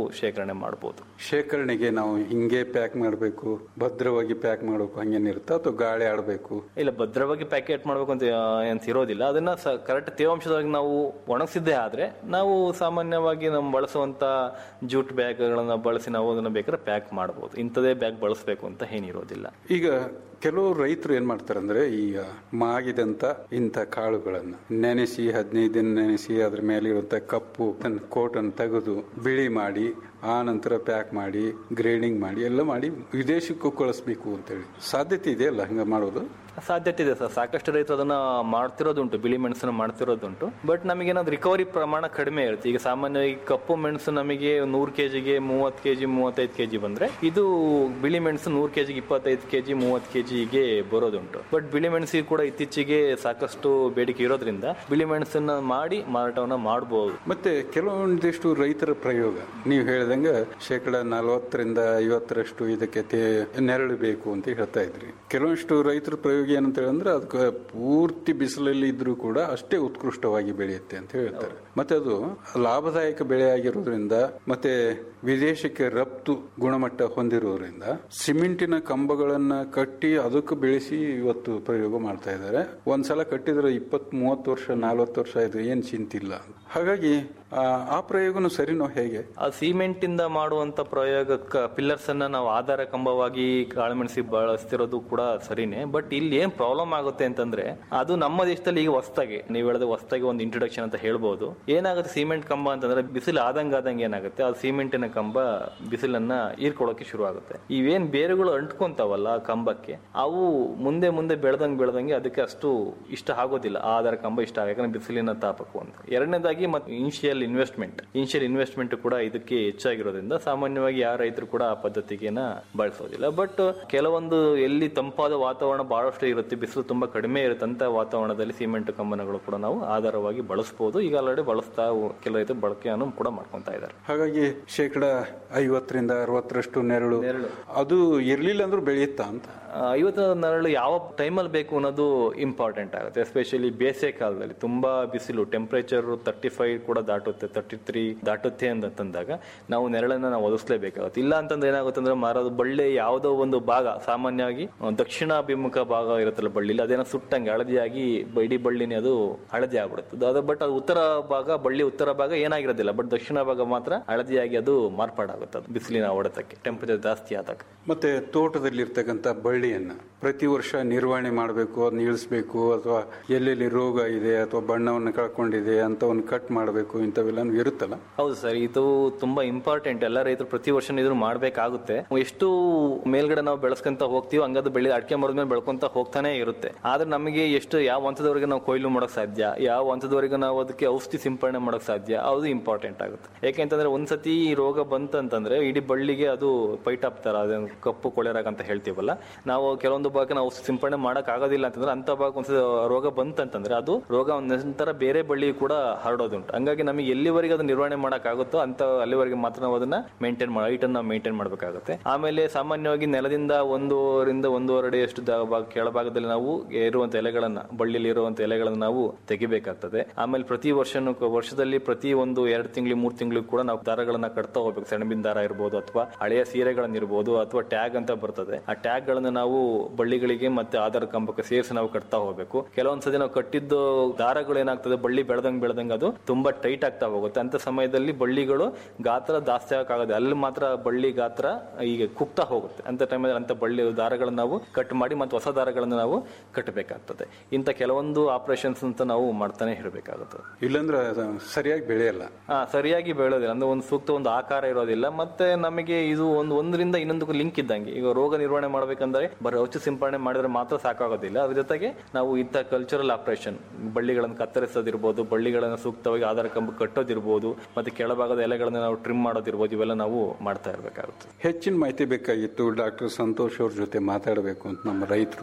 ಶೇಖರಣೆ ಮಾಡಬಹುದು ಶೇಖರಣೆಗೆ ನಾವು ಹಿಂಗೆ ಪ್ಯಾಕ್ ಮಾಡಬೇಕು ಭದ್ರವಾಗಿ ಪ್ಯಾಕ್ ಮಾಡಬೇಕು ಹಂಗೇನಿರುತ್ತಾ ಅಥವಾ ಗಾಳಿ ಆಡಬೇಕು ಇಲ್ಲ ಭದ್ರವಾಗಿ ಪ್ಯಾಕೆಟ್ ಮಾಡಬೇಕು ಅಂತ ಆ, ಅಂತ ಇರೋದಿಲ್ಲ ಅದನ್ನ ಕರೆಕ್ಟ್ ತೇವಾಂಶವಾಗಿ ನಾವು ಒಣಗಿಸಿದ್ದೇ ಆದ್ರೆ ನಾವು ಸಾಮಾನ್ಯವಾಗಿ ನಾವು ಬಳಸುವಂತ ಜೂಟ್ ಬ್ಯಾಗ್ಗಳನ್ನ ಬಳಸಿ ನಾವು ಅದನ್ನ ಬೇಕಾದ್ರೆ ಪ್ಯಾಕ್ ಮಾಡಬಹುದು ಇಂಥದೇ ಬ್ಯಾಗ್ ಬಳಸಬೇಕು ಅಂತ ಏನಿರೋದಿಲ್ಲ ಈಗ ಕೆಲವು ರೈತರು ಏನ್ ಮಾಡ್ತಾರೆ ಅಂದ್ರೆ ಈಗ ಮಾಗಿದಂತ ಇಂಥ ಕಾಳುಗಳನ್ನ ನೆನೆಸಿ ಹದಿನೈದು ದಿನ ನೆನೆಸಿ ಅದ್ರ ಮೇಲೆ ಇರುವಂತ ಕಪ್ಪು ಕೋಟ್ ಅನ್ನು ತೆಗೆದು ಬಿಳಿ ಮಾಡಿ ಆ ನಂತರ ಪ್ಯಾಕ್ ಮಾಡಿ ಗ್ರೇಡಿಂಗ್ ಮಾಡಿ ಎಲ್ಲ ಮಾಡಿ ವಿದೇಶಕ್ಕೂ ಕಳಿಸ್ಬೇಕು ಅಂತೇಳಿ ಸಾಧ್ಯತೆ ಇದೆಯಲ್ಲ ಹಂಗ ಮಾಡೋದು ಸಾಧ್ಯತೆ ಇದೆ ಸರ್ ಸಾಕಷ್ಟು ರೈತರು ಅದನ್ನ ಮಾಡ್ತಿರೋದುಂಟು ಬಿಳಿ ಮೆಣಸನ್ನ ಮಾಡ್ತಿರೋದುಂಟು ಬಟ್ ನಮಗೆ ಏನಾದ್ರು ರಿಕವರಿ ಪ್ರಮಾಣ ಕಡಿಮೆ ಇರುತ್ತೆ ಈಗ ಸಾಮಾನ್ಯವಾಗಿ ಕಪ್ಪು ಮೆಣಸು ನಮಗೆ ನೂರು ಕೆಜಿಗೆ ಮೂವತ್ತು ಕೆಜಿ ಮೂವತ್ತೈದು ಕೆಜಿ ಬಂದ್ರೆ ಇದು ಬಿಳಿ ಮೆಣಸು ನೂರು ಕೆಜಿಗೆ ಇಪ್ಪತ್ತೈದು ಕೆಜಿ ಮೂವತ್ತು ಕೆಜಿಗೆ ಬರೋದುಂಟು ಬಟ್ ಬಿಳಿ ಮೆಣಸಿಗೆ ಕೂಡ ಇತ್ತೀಚೆಗೆ ಸಾಕಷ್ಟು ಬೇಡಿಕೆ ಇರೋದ್ರಿಂದ ಬಿಳಿ ಮೆಣಸನ್ನ ಮಾಡಿ ಮಾರಾಟವನ್ನ ಮಾಡಬಹುದು ಮತ್ತೆ ಕೆಲವೊಂದಿಷ್ಟು ರೈತರ ಪ್ರಯೋಗ ನೀವು ಹೇಳ್ದಂಗ ಶೇಕಡ ನಲವತ್ತರಿಂದ ಐವತ್ತರಷ್ಟು ಇದಕ್ಕೆ ತೇ- ನೆರಳು ಬೇಕು ಅಂತ ಹೇಳ್ತಾ ಇದ್ರಿ ಕೆಲವೊಂದಿಷ್ಟು ರೈತರ ಪ್ರಯೋಗ ಏನಂತ ಹೇಳಿದ್ರೆ ಅದಕ್ಕೆ ಪೂರ್ತಿ ಬಿಸಿಲಲ್ಲಿ ಇದ್ರೂ ಕೂಡ ಅಷ್ಟೇ ಉತ್ಕೃಷ್ಟವಾಗಿ ಬೆಳೆಯುತ್ತೆ ಅಂತ ಹೇಳ್ತಾರೆ ಮತ್ತೆ ಅದು ಲಾಭದಾಯಕ ಬೆಳೆ ಆಗಿರೋದ್ರಿಂದ ಮತ್ತೆ ವಿದೇಶಕ್ಕೆ ರಫ್ತು ಗುಣಮಟ್ಟ ಹೊಂದಿರೋದ್ರಿಂದ ಸಿಮೆಂಟಿನ ಕಂಬಗಳನ್ನ ಕಟ್ಟಿ ಅದಕ್ಕೆ ಬೆಳೆಸಿ ಇವತ್ತು ಪ್ರಯೋಗ ಮಾಡ್ತಾ ಇದ್ದಾರೆ ಒಂದ್ಸಲ ಕಟ್ಟಿದ್ರೆ ಇಪ್ಪತ್ ಮೂವತ್ತು ವರ್ಷ ನಲ್ವತ್ತು ವರ್ಷ ಇದು ಏನ್ ಚಿಂತಿಲ್ಲ ಹಾಗಾಗಿ ಆ, ಆ ಪ್ರಯೋಗನು ಸರಿನೋ ಹೇಗೆ ಆ ಸಿಮೆಂಟ್ ಇಂದ ಮಾಡುವಂತ ಪ್ರಯೋಗಕ್ಕ ಪಿಲ್ಲರ್ಸ್ ಅನ್ನ ನಾವು ಆಧಾರ ಕಂಬವಾಗಿ ಕಾಳುಮೆಣಸಿ ಬಳಸ್ತಿರೋದು ಕೂಡ ಸರಿನೇ ಬಟ್ ಇಲ್ಲಿ ಏನ್ ಪ್ರಾಬ್ಲಮ್ ಆಗುತ್ತೆ ಅಂತಂದ್ರೆ ಅದು ನಮ್ಮ ದೇಶದಲ್ಲಿ ಈಗ ಹೊಸ್ತಾಗಿ ನೀವು ಹೇಳಿದ ಹೊಸ್ತಾಗಿ ಒಂದು ಇಂಟ್ರೊಡಕ್ಷನ್ ಅಂತ ಹೇಳ್ಬೋದು ಏನಾಗುತ್ತೆ ಸಿಮೆಂಟ್ ಕಂಬ ಅಂತಂದ್ರೆ ಬಿಸಿಲು ಆದಂಗ ಆದಂಗೆ ಏನಾಗುತ್ತೆ ಆ ಸಿಮೆಂಟಿನ ಕಂಬ ಬಿಸಿಲನ್ನ ಹೀರ್ಕೊಳ್ಳೋಕೆ ಶುರು ಆಗುತ್ತೆ ಇವೇನ್ ಬೇರುಗಳು ಅಂಟ್ಕೊಂತಾವಲ್ಲ ಆ ಕಂಬಕ್ಕೆ ಅವು ಮುಂದೆ ಮುಂದೆ ಬೆಳೆದಂಗೆ ಬೆಳೆದಂಗೆ ಅದಕ್ಕೆ ಅಷ್ಟು ಇಷ್ಟ ಆಗೋದಿಲ್ಲ ಆ ಆಧಾರ ಕಂಬ ಇಷ್ಟ ಆಗ ಯಾಕಂದ್ರೆ ಬಿಸಿಲಿನ ತಾಪಕ್ಕೂ ಅಂತ ಎರಡನೇದಾಗಿ ಮತ್ತೆ ಇನಿಷಿಯಲ್ ಇನ್ವೆಸ್ಟ್ಮೆಂಟ್ ಇನಿಷಿಯಲ್ ಇನ್ವೆಸ್ಟ್ಮೆಂಟ್ ಕೂಡ ಇದಕ್ಕೆ ಹೆಚ್ಚಾಗಿರೋದ್ರಿಂದ ಸಾಮಾನ್ಯವಾಗಿ ಯಾವ ರೈತರು ಕೂಡ ಆ ಪದ್ಧತಿಗೆನ ಬಳಸೋದಿಲ್ಲ ಬಟ್ ಕೆಲವೊಂದು ಎಲ್ಲಿ ತಂಪಾದ ವಾತಾವರಣ ಬಹಳಷ್ಟು ಇರುತ್ತೆ ಬಿಸಿಲು ತುಂಬಾ ಕಡಿಮೆ ಇರುತ್ತೆ ಅಂತ ವಾತಾವರಣದಲ್ಲಿ ಸಿಮೆಂಟ್ ಕಂಬನಗಳು ಕೂಡ ನಾವು ಆಧಾರವಾಗಿ ಬಳಸಬಹುದು ಈಗ ಆಲ್ರೆಡಿ ಬಳಸ್ತಾ ಕೆಲ ರೈತರು ಬಳಕೆಯನ್ನು ಕೂಡ ಮಾಡ್ಕೊಂತಾ ಇದ್ದಾರೆ ಹಾಗಾಗಿ ಶೇಕಡ ಐವತ್ತರಿಂದ ಅರವತ್ತರಷ್ಟು ನೆರಳು ಅದು ಇರ್ಲಿಲ್ಲ ಅಂದ್ರೂ ಬೆಳೆಯುತ್ತಾ ಅಂತ ಆ, ಐವತ್ತು ನರಳು ಯಾವ ಟೈಮಲ್ಲಿ ಬೇಕು ಅನ್ನೋದು ಇಂಪಾರ್ಟೆಂಟ್ ಆಗುತ್ತೆ ಎಸ್ಪೆಷಲಿ ಬೇಸಿಗೆ ಕಾಲದಲ್ಲಿ ತುಂಬಾ ಬಿಸಿಲು ಟೆಂಪರೇಚರ್ ತರ್ಟಿ ಫೈವ್ ಕೂಡ ದಾಟುತ್ತೆ ತರ್ಟಿ ತ್ರೀ ದಾಟುತ್ತೆ ಅಂತಂದಾಗ ನಾವು ನೆರಳನ್ನ ನಾವು ಒದಗಿಸ್ಲೇಬೇಕಾಗುತ್ತೆ ಇಲ್ಲ ಅಂತಂದ್ರೆ ಏನಾಗುತ್ತೆ ಅಂದ್ರೆ ಮರದ ಬಳ್ಳಿ ಯಾವುದೋ ಒಂದು ಭಾಗ ಸಾಮಾನ್ಯವಾಗಿ ಆ, ದಕ್ಷಿಣಾಭಿಮುಖ ಭಾಗ ಇರುತ್ತಲ್ಲ ಬಳ್ಳಿಲಿ ಅದೇನೋ ಸುಟ್ಟಂಗೆ ಹಳದಿಯಾಗಿ ಬ- ಇಡೀ ಬಳ್ಳಿನೇ ಅದು ಹಳದಿ ಆಗ್ಬಿಡುತ್ತೆ ಅದು ಬಟ್ ಅದು ಉತ್ತರ ಭಾಗ ಬಳ್ಳಿ ಉತ್ತರ ಭಾಗ ಏನಾಗಿರೋದಿಲ್ಲ ಬಟ್ ದಕ್ಷಿಣ ಭಾಗ ಮಾತ್ರ ಹಳದಿಯಾಗಿ ಅದು ಮಾರ್ಪಾಡಾಗುತ್ತೆ ಅದು ಬಿಸಿಲಿನ ಹೊಡೆತಕ್ಕೆ ಟೆಂಪರೇಚರ್ ಜಾಸ್ತಿ ಆದಾಗ ಮತ್ತೆ ತೋಟದಲ್ಲಿ ಇರ್ತಕ್ಕಂಥ ಬಳ್ಳಿಯನ್ನ ಪ್ರತಿ ವರ್ಷ ನಿರ್ವಹಣೆ ಮಾಡಬೇಕು ಅದನ್ನ ಇಳಿಸ್ಬೇಕು ಅಥವಾ ಎಲ್ಲೆಲ್ಲಿ ರೋಗ ಇದೆ ಅಥವಾ ಬಣ್ಣವನ್ನು ಕಳ್ಕೊಂಡಿದೆ ಅಂತವನ್ನು ಕಟ್ ಮಾಡಬೇಕು ಇಂಥವೆಲ್ಲ ಇರುತ್ತಲ್ಲ ಹೌದು ಸರ್ ಇದು ತುಂಬಾ ಇಂಪಾರ್ಟೆಂಟ್ ಎಲ್ಲ ರೈತರು ಪ್ರತಿ ವರ್ಷ ಇದ್ರು ಮಾಡ್ಬೇಕಾಗುತ್ತೆ ಎಷ್ಟು ಮೇಲ್ಗಡೆ ನಾವು ಬೆಳೆಸ್ಕೊಂತ ಹೋಗ್ತೀವಿ ಹಂಗದು ಬೆಳೆ ಅಡಿಕೆ ಮರದ ಮೇಲೆ ಬೆಳ್ಕೊಂತ ಹೋಗ್ತಾನೆ ಇರುತ್ತೆ ಆದ್ರೆ ನಮಗೆ ಎಷ್ಟು ಯಾವ ಹಂತದವರೆಗೆ ನಾವು ಕೊಯ್ಲು ಮಾಡೋಕ್ ಸಾಧ್ಯ ಯಾವ ಹಂತದವರೆಗೆ ನಾವು ಅದಕ್ಕೆ ಔಷಧಿ ಸಿಂಪಡಣೆ ಮಾಡೋಕ್ ಸಾಧ್ಯ ಅದು ಇಂಪಾರ್ಟೆಂಟ್ ಆಗುತ್ತೆ ಯಾಕೆಂತಂದ್ರೆ ಒಂದ್ಸತಿ ಈ ರೋಗ ಬಂತಂತಂದ್ರೆ ಇಡೀ ಬಳ್ಳಿಗೆ ಅದು ಪೈಟ್ ತರ ಅದೇನು ಕಪ್ಪು ಕೊಳೆರಾಗ ಅಂತ ಹೇಳ್ತೀವಲ್ಲ ನಾವು ಕೆಲವೊಂದು ಭಾಗ ನಾವು ಔಷಧಿ ಸಿಂಪಡಣೆ ಮಾಡಕ್ ಆಗೋದಿಲ್ಲ ಅಂತಂದ್ರೆ ಅಂತ ಭಾಗ ಒಂದ್ಸತಿ ರೋಗ ಬಂತಂತಂದ್ರೆ ಅದು ರೋಗ ಒಂದ್ ನಂತರ ಬೇರೆ ಬಳ್ಳಿ ಕೂಡ ಹರಡೋದುಂಟು ಹಂಗಾಗಿ ನಮಗೆ ಎಲ್ಲಿವರೆಗೆ ಅದು ನಿರ್ವಹಣೆ ಮಾಡಕ್ ಆಗುತ್ತೋ ಅಂತ ಅಲ್ಲಿವರೆಗೆ ಮಾತ್ರ ನಾವು ಅದನ್ನ ಮೇಂಟೈನ್ ಮಾಡಿ ಹೈಟ್ ನಾವು ಮೇಂಟೈನ್ ಮಾಡಬೇಕಾಗುತ್ತೆ ಆಮೇಲೆ ಸಾಮಾನ್ಯವಾಗಿ ನೆಲದಿಂದ ಒಂದೂವರಿಂದ ಒಂದೂವರೆ ಅಡಿ ಅಷ್ಟು ದ- ಭಾಗ- ಕೆಳಭಾಗದಲ್ಲಿ ನಾವು ಇರುವಂತ ಎಲೆಗಳನ್ನ ಬಳ್ಳಿಯಲ್ಲಿ ಇರುವಂತ ಎಲೆಗಳನ್ನ ನಾವು ತೆಗಿಬೇಕಾಗ್ತದೆ ಆಮೇಲೆ ಪ್ರತಿ ವರ್ಷನೂ ವರ್ಷದಲ್ಲಿ ಪ್ರತಿ ಒಂದು ಎರಡು ತಿಂಗಳು ಮೂರು ತಿಂಗಳು ಕೂಡ ನಾವು ದಾರಗಳನ್ನ ಕಟ್ತಾ ಹೋಗ್ಬೇಕು ಸೆಣಬಿನ ದಾರ ಇರ್ಬೋದು ಅಥವಾ ಹಳೆಯ ಸೀರೆಗಳನ್ನ ಇರ್ಬೋದು ಅಥವಾ ಟ್ಯಾಗ್ ಅಂತ ಬರ್ತದೆ ಆ ಟ್ಯಾಗ್ ಗಳನ್ನ ನಾವು ಬಳ್ಳಿಗಳಿಗೆ ಮತ್ತೆ ಆಧಾರ ಕಂಬಕ್ಕೆ ಸೇರಿಸಿ ನಾವು ಕಟ್ತಾ ಹೋಗ್ಬೇಕು ಕೆಲವೊಂದ್ಸತಿ ನಾವು ಕಟ್ಟಿದ್ದು ದಾರಗಳು ಏನಾಗ್ತದೆ ಬಳ್ಳಿ ಬೆಳೆದಂಗ್ ಬೆಳೆದಂಗ್ ಅದು ತುಂಬಾ ಟೈಟ್ ಆಗ್ತಾ ಹೋಗುತ್ತೆ ಅಂತ ಸಮಯದಲ್ಲಿ ಬಳ್ಳಿಗಳು ಗಾತ್ರ ಜಾಸ್ತಿ ಆಗಕ್ಕಾಗದೆ ಅಲ್ಲಿ ಮಾತ್ರ ಬಳ್ಳಿ ಗಾತ್ರ ಈಗ ಕುಗ್ತಾ ಹೋಗುತ್ತೆ ಅಂತ ಟೈಮಲ್ಲಿ ಅಂತ ಬಳ್ಳಿ ದಾರಗಳನ್ನ ನಾವು ಕಟ್ ಮಾಡಿ ಮತ್ತೆ ಹೊಸ ದಾರಗಳನ್ನ ನಾವು ಕಟ್ಟಬೇಕಾಗ್ತದೆ ಇಂಥ ಕೆಲವೊಂದು ಆಪರೇಷನ್ಸ್ ಅಂತ ನಾವು ಮಾಡ್ತಾನೆ ಇರಬೇಕಾಗುತ್ತದೆ ಇಲ್ಲಾಂದ್ರೆ ಅದು ಸರಿಯಾಗಿ ಬೆಳೆಯಲ್ಲ ಹಾ ಸರಿಯಾಗಿ ಬೆಳೆಯೋದಿಲ್ಲ ಅಂದ್ರೆ ಒಂದು ಸೂಕ್ತ ಒಂದು ಆಕಾರ ಇರೋದಿಲ್ಲ ಮತ್ತೆ ನಮಗೆ ಇದು ಒಂದು ಒಂದರಿಂದ ಇನ್ನೊಂದಕ್ಕೂ ಲಿಂಕ್ ಇದ್ದಂಗೆ ಈಗ ರೋಗ ನಿರ್ವಹಣೆ ಮಾಡ್ಬೇಕಂದ್ರೆ ಬರೀ ಔಷಧಿ ಸಿಂಪಡಣೆ ಮಾಡಿದ್ರೆ ಮಾತ್ರ ಸಾಕಾಗೋದಿಲ್ಲ ಅದ್ರ ಜೊತೆಗೆ ನಾವು ಇಂಥ ಕಲ್ಚರಲ್ ಆಪರೇಷನ್ ಬಳ್ಳಿಗಳನ್ನು ಕತ್ತರಿಸೋದಿರ್ಬೋದು ಬಳ್ಳಿಗಳನ್ನು ಸೂಕ್ತವಾಗಿ ಆಧಾರ ಕಂಬ ಕಟ್ಟೋದಿರ್ಬೋದು ಮತ್ತೆ ಕೆಳಭಾಗದ ಎಲೆಗಳನ್ನ ನಾವು ಟ್ರಿಮ್ ಮಾಡೋದಿರ್ಬೋದು ಇವೆಲ್ಲ ನಾವು ಮಾಡ್ತಾ ಇರಬೇಕಾಗುತ್ತೆ ಹೆಚ್ಚಿನ ಮಾಹಿತಿ ಬೇಕಾಗಿತ್ತು ಡಾಕ್ಟರ್ ಸಂತೋಷ್ ಅವ್ರ ಜೊತೆ ಮಾತಾಡಬೇಕು ಅಂತ ನಮ್ಮ ರೈತರು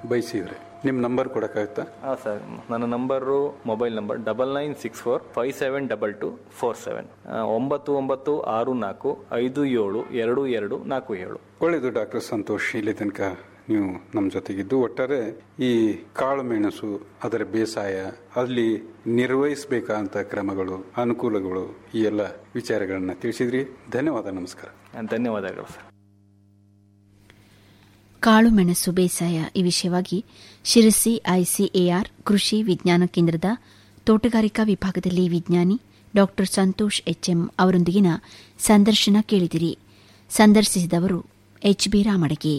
ಬಯಸಿದ್ರೆ ನಿಮ್ಮ ನಂಬರ್ ಕೊಡೋಕ್ಕಾಗುತ್ತಾ ಹಾಂ ಸರ್ ನನ್ನ number mobile number double nine six four five seven double two four seven ಒಂಬತ್ತು ಒಂಬತ್ತು ಆರು ನಾಲ್ಕು ಐದು ಏಳು ಎರಡು ಎರಡು ನಾಲ್ಕು ಏಳು ಒಳ್ಳೆಯದು ಡಾಕ್ಟರ್ ಸಂತೋಷ್ ಇಲ್ಲಿ ತನಕ ನೀವು ನಮ್ಮ ಜೊತೆಗಿದ್ದು ಒಟ್ಟಾರೆ ಈ ಕಾಳು ಮೆಣಸು ಅದರ ಬೇಸಾಯ ಅಲ್ಲಿ ನಿರ್ವಹಿಸಬೇಕಾದಂಥ ಕ್ರಮಗಳು ಅನುಕೂಲಗಳು ಈ ಎಲ್ಲ ವಿಚಾರಗಳನ್ನ ತಿಳಿಸಿದ್ರಿ ಧನ್ಯವಾದ ನಮಸ್ಕಾರ ಧನ್ಯವಾದಗಳು ಸರ್ ಕಾಳುಮೆಣಸು ಬೇಸಾಯ ಈ ವಿಷಯವಾಗಿ ಶಿರಸಿ ಐಸಿಎಆರ್ ಕೃಷಿ ವಿಜ್ಞಾನ ಕೇಂದ್ರದ ತೋಟಗಾರಿಕಾ ವಿಭಾಗದಲ್ಲಿ ವಿಜ್ಞಾನಿ ಡಾ ಸಂತೋಷ್ ಎಚ್ಎಂ ಅವರೊಂದಿಗಿನ ಸಂದರ್ಶನ ಕೇಳಿದಿರಿ ಸಂದರ್ಶಿಸಿದವರು ಎಚ್ಬಿ ರಾಮಡಗೆ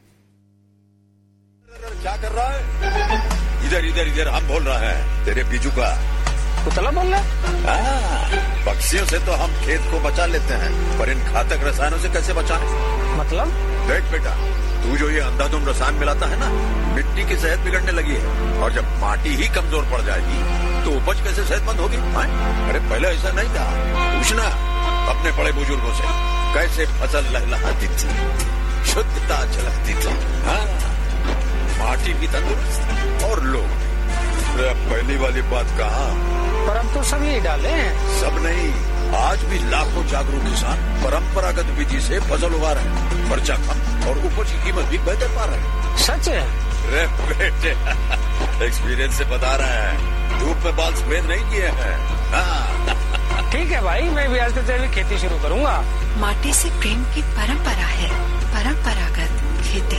क्या कर रहा है इधर इधर इधर हम बोल रहा है तेरे बीजू का कुतला बोल रहा हाँ, पक्षियों से तो हम खेत को बचा लेते हैं पर इन घातक रसायनों से कैसे बचाएं? मतलब देख बेटा तू जो ये अंधाधुंध रसायन मिलाता है ना मिट्टी की सेहत बिगड़ने लगी है और जब माटी ही कमजोर पड़ जाएगी तो उपज कैसे सेहतमंद होगी हाँ? अरे पहले ऐसा नहीं था पूछना अपने बड़े बुजुर्गों से कैसे फसल लहलहाती थी शुद्धता झलकती थी हाँ माटी भी तंदुरुस्त और लोग भी। अरे अब पहली वाली बात कहा पर हम तो सब यही डाले हैं सब नहीं आज भी लाखों जागरूक किसान परंपरागत विधि से फसल उगा रहे हैं खर्चा कम और उपज की कीमत भी बेहतर पा रहे हैं सच है अरे बेटे एक्सपीरियंस से बता रहे हैं धूप में बाल सफेद नहीं किए हैं हाँ ठीक है भाई मैं भी आज से जैविक खेती शुरू करूंगा माटी से प्रेम की परंपरा है परंपरागत खेती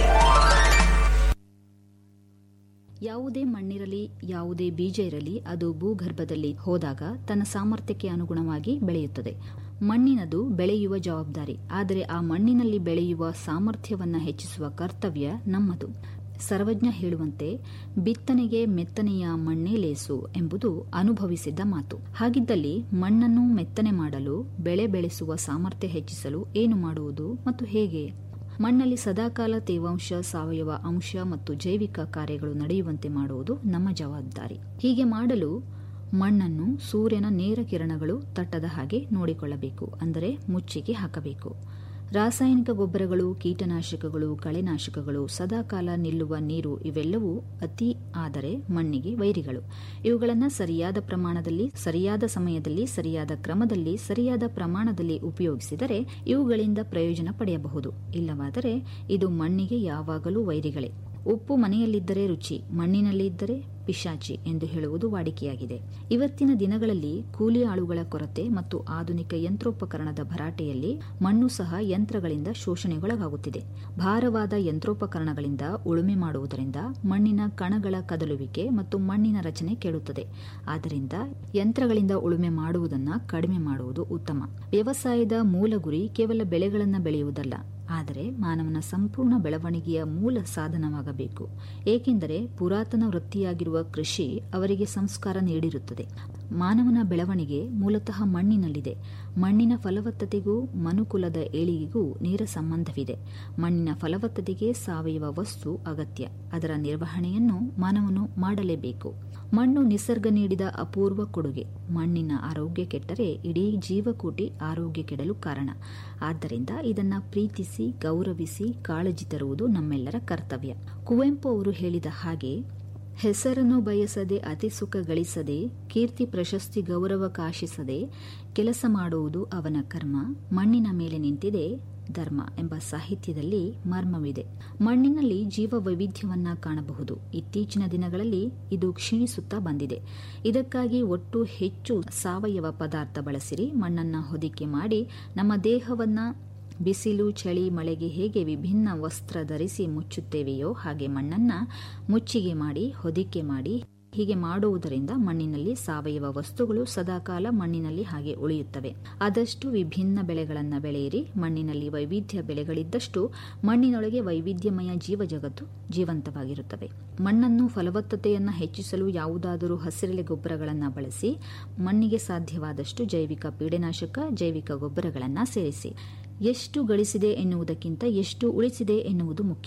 ಯಾವುದೇ ಮಣ್ಣಿರಲಿ ಯಾವುದೇ ಬೀಜ ಇರಲಿ ಅದು ಭೂಗರ್ಭದಲ್ಲಿ ಹೋದಾಗ ತನ್ನ ಸಾಮರ್ಥ್ಯಕ್ಕೆ ಅನುಗುಣವಾಗಿ ಬೆಳೆಯುತ್ತದೆ ಮಣ್ಣಿನದು ಬೆಳೆಯುವ ಜವಾಬ್ದಾರಿ ಆದರೆ ಆ ಮಣ್ಣಿನಲ್ಲಿ ಬೆಳೆಯುವ ಸಾಮರ್ಥ್ಯವನ್ನ ಹೆಚ್ಚಿಸುವ ಕರ್ತವ್ಯ ನಮ್ಮದು ಸರ್ವಜ್ಞ ಹೇಳುವಂತೆ ಬಿತ್ತನೆಗೆ ಮೆತ್ತನೆಯ ಮಣ್ಣೇ ಲೇಸು ಎಂಬುದು ಅನುಭವಿಸಿದ್ದ ಮಾತು ಹಾಗಿದ್ದಲ್ಲಿ ಮಣ್ಣನ್ನು ಮೆತ್ತನೆ ಮಾಡಲು ಬೆಳೆ ಬೆಳೆಸುವ ಸಾಮರ್ಥ್ಯ ಹೆಚ್ಚಿಸಲು ಏನು ಮಾಡುವುದು ಮತ್ತು ಹೇಗೆ ಮಣ್ಣಲ್ಲಿ ಸದಾಕಾಲ ತೇವಾಂಶ ಸಾವಯವ ಅಂಶ ಮತ್ತು ಜೈವಿಕ ಕಾರ್ಯಗಳು ನಡೆಯುವಂತೆ ಮಾಡುವುದು ನಮ್ಮ ಜವಾಬ್ದಾರಿ ಹೀಗೆ ಮಾಡಲು ಮಣ್ಣನ್ನು ಸೂರ್ಯನ ನೇರ ಕಿರಣಗಳು ತಟ್ಟದ ಹಾಗೆ ನೋಡಿಕೊಳ್ಳಬೇಕು ಅಂದರೆ ಮುಚ್ಚಿಗೆ ಹಾಕಬೇಕು ರಾಸಾಯನಿಕ ಗೊಬ್ಬರಗಳು ಕೀಟನಾಶಕಗಳು ಕಳೆನಾಶಕಗಳು ಸದಾಕಾಲ ನಿಲ್ಲುವ ನೀರು ಇವೆಲ್ಲವೂ ಅತಿ ಆದರೆ ಮಣ್ಣಿಗೆ ವೈರಿಗಳು ಇವುಗಳನ್ನು ಸರಿಯಾದ ಪ್ರಮಾಣದಲ್ಲಿ ಸರಿಯಾದ ಸಮಯದಲ್ಲಿ ಸರಿಯಾದ ಕ್ರಮದಲ್ಲಿ ಸರಿಯಾದ ಪ್ರಮಾಣದಲ್ಲಿ ಉಪಯೋಗಿಸಿದರೆ ಇವುಗಳಿಂದ ಪ್ರಯೋಜನ ಪಡೆಯಬಹುದು ಇಲ್ಲವಾದರೆ ಇದು ಮಣ್ಣಿಗೆ ಯಾವಾಗಲೂ ವೈರಿಗಳೇ ಉಪ್ಪು ಮನೆಯಲ್ಲಿದ್ದರೆ ರುಚಿ ಮಣ್ಣಿನಲ್ಲಿ ಇದ್ದರೆ ಪಿಶಾಚಿ ಎಂದು ಹೇಳುವುದು ವಾಡಿಕೆಯಾಗಿದೆ ಇವತ್ತಿನ ದಿನಗಳಲ್ಲಿ ಕೂಲಿ ಆಳುಗಳ ಕೊರತೆ ಮತ್ತು ಆಧುನಿಕ ಯಂತ್ರೋಪಕರಣದ ಭರಾಟೆಯಲ್ಲಿ ಮಣ್ಣು ಸಹ ಯಂತ್ರಗಳಿಂದ ಶೋಷಣೆಗೊಳಗಾಗುತ್ತಿದೆ ಭಾರವಾದ ಯಂತ್ರೋಪಕರಣಗಳಿಂದ ಉಳುಮೆ ಮಾಡುವುದರಿಂದ ಮಣ್ಣಿನ ಕಣಗಳ ಕದಲುವಿಕೆ ಮತ್ತು ಮಣ್ಣಿನ ರಚನೆ ಕೆಡುತ್ತದೆ ಆದ್ದರಿಂದ ಯಂತ್ರಗಳಿಂದ ಉಳುಮೆ ಮಾಡುವುದನ್ನು ಕಡಿಮೆ ಮಾಡುವುದು ಉತ್ತಮ ವ್ಯವಸಾಯದ ಮೂಲ ಗುರಿ ಕೇವಲ ಬೆಳೆಗಳನ್ನು ಬೆಳೆಯುವುದಲ್ಲ ಆದರೆ ಮಾನವನ ಸಂಪೂರ್ಣ ಬೆಳವಣಿಗೆಯ ಮೂಲ ಸಾಧನವಾಗಬೇಕು ಏಕೆಂದರೆ ಪುರಾತನ ವೃತ್ತಿಯಾಗಿರುವ ಕೃಷಿ ಅವರಿಗೆ ಸಂಸ್ಕಾರ ನೀಡಿರುತ್ತದೆ ಮಾನವನ ಬೆಳವಣಿಗೆ ಮೂಲತಃ ಮಣ್ಣಿನಲ್ಲಿದೆ ಮಣ್ಣಿನ ಫಲವತ್ತತೆಗೂ ಮನುಕುಲದ ಏಳಿಗೆಗೂ ನೇರ ಸಂಬಂಧವಿದೆ ಮಣ್ಣಿನ ಫಲವತ್ತತೆಗೆ ಸಾವಯವ ವಸ್ತು ಅಗತ್ಯ ಅದರ ನಿರ್ವಹಣೆಯನ್ನು ಮಾನವನು ಮಾಡಲೇಬೇಕು ಮಣ್ಣು ನಿಸರ್ಗ ನೀಡಿದ ಅಪೂರ್ವ ಕೊಡುಗೆ ಮಣ್ಣಿನ ಆರೋಗ್ಯ ಕೆಟ್ಟರೆ ಇಡೀ ಜೀವಕೋಟಿ ಆರೋಗ್ಯ ಕೆಡಲು ಕಾರಣ ಆದ್ದರಿಂದ ಇದನ್ನ ಪ್ರೀತಿಸಿ ಗೌರವಿಸಿ ಕಾಳಜಿ ತರುವುದು ನಮ್ಮೆಲ್ಲರ ಕರ್ತವ್ಯ ಕುವೆಂಪು ಅವರು ಹೇಳಿದ ಹಾಗೆ ಹೆಸರನ್ನು ಬಯಸದೆ ಅತಿ ಸುಖ ಗಳಿಸದೆ ಕೀರ್ತಿ ಪ್ರಶಸ್ತಿ ಗೌರವ ಕಾಶಿಸದೆ ಕೆಲಸ ಮಾಡುವುದು ಅವನ ಕರ್ಮ ಮಣ್ಣಿನ ಮೇಲೆ ನಿಂತಿದೆ ಧರ್ಮ ಎಂಬ ಸಾಹಿತ್ಯದಲ್ಲಿ ಮರ್ಮವಿದೆ ಮಣ್ಣಿನಲ್ಲಿ ಜೀವ ವೈವಿಧ್ಯವನ್ನ ಕಾಣಬಹುದು ಇತ್ತೀಚಿನ ದಿನಗಳಲ್ಲಿ ಇದು ಕ್ಷೀಣಿಸುತ್ತಾ ಬಂದಿದೆ ಇದಕ್ಕಾಗಿ ಒಟ್ಟು ಹೆಚ್ಚು ಸಾವಯವ ಪದಾರ್ಥ ಬಳಸಿರಿ ಮಣ್ಣನ್ನ ಹೊದಿಕೆ ಮಾಡಿ ನಮ್ಮ ದೇಹವನ್ನ ಬಿಸಿಲು ಚಳಿ ಮಳೆಗೆ ಹೇಗೆ ವಿಭಿನ್ನ ವಸ್ತ್ರ ಧರಿಸಿ ಮುಚ್ಚುತ್ತೇವೆಯೋ ಹಾಗೆ ಮಣ್ಣನ್ನ ಮುಚ್ಚಿಗೆ ಮಾಡಿ ಹೊದಿಕೆ ಮಾಡಿ ಹೀಗೆ ಮಾಡುವುದರಿಂದ ಮಣ್ಣಿನಲ್ಲಿ ಸಾವಯವ ವಸ್ತುಗಳು ಸದಾಕಾಲ ಮಣ್ಣಿನಲ್ಲಿ ಹಾಗೆ ಉಳಿಯುತ್ತವೆ ಆದಷ್ಟು ವಿಭಿನ್ನ ಬೆಳೆಗಳನ್ನು ಬೆಳೆಯಿರಿ ಮಣ್ಣಿನಲ್ಲಿ ವೈವಿಧ್ಯ ಬೆಳೆಗಳಿದ್ದಷ್ಟು ಮಣ್ಣಿನೊಳಗೆ ವೈವಿಧ್ಯಮಯ ಜೀವ ಜಗತ್ತು ಜೀವಂತವಾಗಿರುತ್ತವೆ ಮಣ್ಣನ್ನು ಫಲವತ್ತತೆಯನ್ನು ಹೆಚ್ಚಿಸಲು ಯಾವುದಾದರೂ ಹಸಿರೆಲೆ ಗೊಬ್ಬರಗಳನ್ನು ಬಳಸಿ ಮಣ್ಣಿಗೆ ಸಾಧ್ಯವಾದಷ್ಟು ಜೈವಿಕ ಪೀಡೆನಾಶಕ ಜೈವಿಕ ಗೊಬ್ಬರಗಳನ್ನು ಸೇರಿಸಿ ಎಷ್ಟು ಗಳಿಸಿದೆ ಎನ್ನುವುದಕ್ಕಿಂತ ಎಷ್ಟು ಉಳಿಸಿದೆ ಎನ್ನುವುದು ಮುಖ್ಯ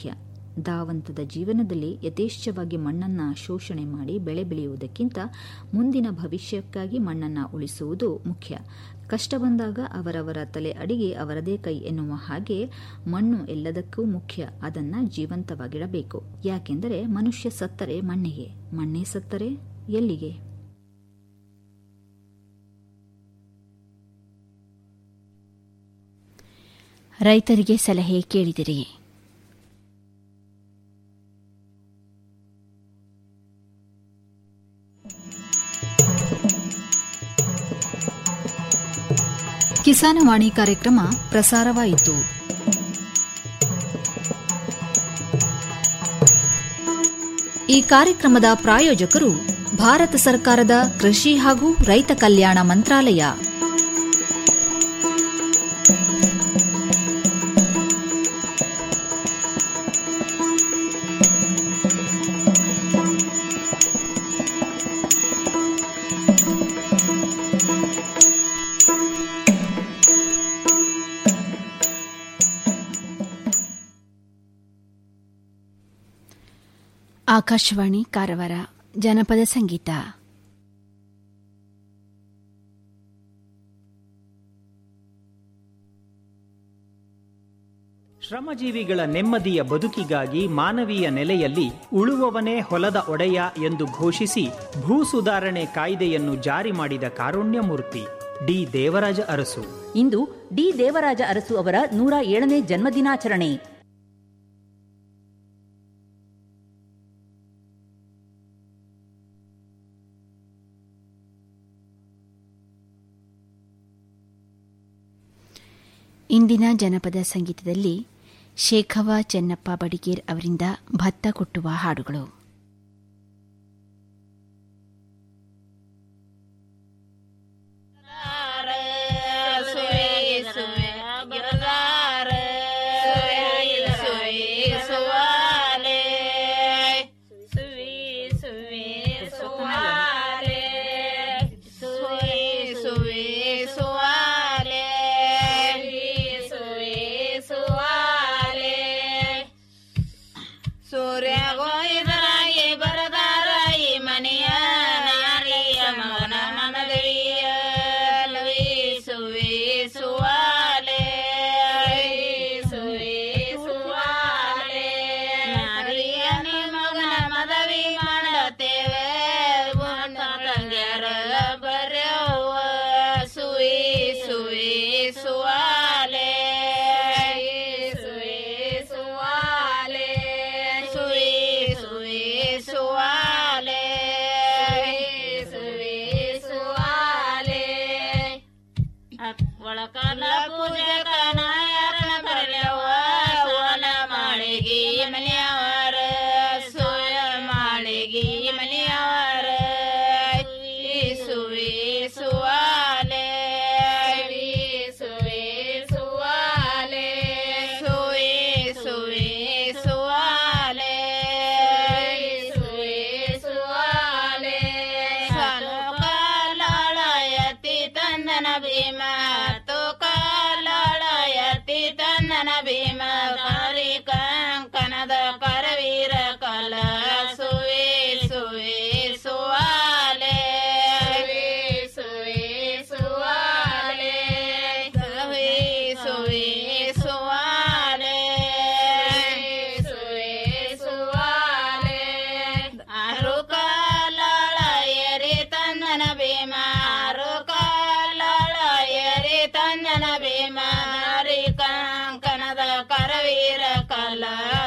ಧಾವಂತದ ಜೀವನದಲ್ಲಿ ಯಥೇಚ್ಛವಾಗಿ ಮಣ್ಣನ್ನ ಶೋಷಣೆ ಮಾಡಿ ಬೆಳೆ ಬೆಳೆಯುವುದಕ್ಕಿಂತ ಮುಂದಿನ ಭವಿಷ್ಯಕ್ಕಾಗಿ ಮಣ್ಣನ್ನ ಉಳಿಸುವುದು ಮುಖ್ಯ ಕಷ್ಟ ಬಂದಾಗ ಅವರವರ ತಲೆ ಅಡಿಗೆ ಅವರದೇ ಕೈ ಎನ್ನುವ ಹಾಗೆ ಮಣ್ಣು ಎಲ್ಲದಕ್ಕೂ ಮುಖ್ಯ ಅದನ್ನ ಜೀವಂತವಾಗಿಡಬೇಕು ಯಾಕೆಂದರೆ ಮನುಷ್ಯ ಸತ್ತರೆ ಮಣ್ಣಿಗೆ ಮಣ್ಣೇ ಸತ್ತರೆ ಎಲ್ಲಿಗೆ ರೈತರಿಗೆ ಸಲಹೆ ಕೇಳಿದಿರಿ ಕಿಸಾನವಾಣಿ ಕಾರ್ಯಕ್ರಮ ಪ್ರಸಾರವಾಯಿತು ಈ ಕಾರ್ಯಕ್ರಮದ ಪ್ರಾಯೋಜಕರು ಭಾರತ ಸರ್ಕಾರದ ಕೃಷಿ ಹಾಗೂ ರೈತ ಕಲ್ಯಾಣ ಮಂತ್ರಾಲಯ ಆಕಾಶವಾಣಿ ಕಾರವಾರ ಜನಪದ ಸಂಗೀತ ಶ್ರಮಜೀವಿಗಳ ನೆಮ್ಮದಿಯ ಬದುಕಿಗಾಗಿ ಮಾನವೀಯ ನೆಲೆಯಲ್ಲಿ ಉಳುವವನೇ ಹೊಲದ ಒಡೆಯ ಎಂದು ಘೋಷಿಸಿ ಭೂ ಸುಧಾರಣೆ ಕಾಯ್ದೆಯನ್ನು ಜಾರಿ ಮಾಡಿದ ಕಾರುಣ್ಯಮೂರ್ತಿ ಡಿ ದೇವರಾಜ ಅರಸು ಇಂದು ಡಿ ದೇವರಾಜ ಅರಸು ಅವರ ನೂರ ಏಳನೇ ಜನ್ಮದಿನಾಚರಣೆ ಇಂದಿನ ಜನಪದ ಸಂಗೀತದಲ್ಲಿ ಶೇಖವ ಚೆನ್ನಪ್ಪ ಬಡಿಗೇರ್ ಅವರಿಂದ ಭತ್ತ ಕೊಟ್ಟುವ ಹಾಡುಗಳು ಸೂರ್ಯ ಗೋಯಿದರಾಯಿ ಬರದಾರಾಯಿ ಮನೆಯ ನಾರಿಯ ಮಗನ ಮನದವಿಯ ಸುವೆ ಸುವಾಲೆ ಸುವೆ ಸುವಾಲೆ ನಾರಿಯ ಮಗನ ಮದವಿ ಮಾಡತೇವೆ ತಂಗ್ಯಾರ ಬರ್ಯವ್ವ ಸುವೆ ಸುವೆ ಸುವಾಲೆ ಸುವೆ ಸುವಾಲೆ ಸುವೆ ಸುವೆ ಸುವಾಲೆ ಸುವೆ ಸುವಾಲೆ ಒಳಕಲ್ಲ ಪೂಜೆ ಕನಾಯರನ ಕರೆಯವ ಸೋನ ಮಾಳಿಗೆ ಮನೆಯವರ ಸೋಯ ಮಾಳಿಗೆ ಮನೆಯವರ ಸುವೆ ಸುವಾಲೆ ಸುವೆ ಸುವಾಲೆ ಸುವೆ ಸುವೆ ಸುವಾಲೆ ಸುವೆ ಸುವಾಲೆ ಸಾಲು ಕಾಲಾಳಯತಿ ತಂದನ ಭೀಮ ತೋ ಕಾಲಾಳಯತಿ ತಂದನ ಭೀಮ ಕಾರಿ ಕಂಕನದ ಕರವೀರ ಕಲ ಸುವೆ ಸುವೆ ಸುವಾಲೆ ಸುವೆ ಸುವಾಲೆ ಸುವೆ ಸುವೆ ಸುವಾಲೆ ಸುವೆ ಸುವಾಲೆ ಆರು ಕಾಲಾಳ ಎರಿ ತಂದನ ಭೀಮ ಆರು ಕಾಲಾಳ ಎರಿ ತಂದನ ಭೀಮ ಹರಿ ಕಂಕನದ ಕರವೀರ ಕಲ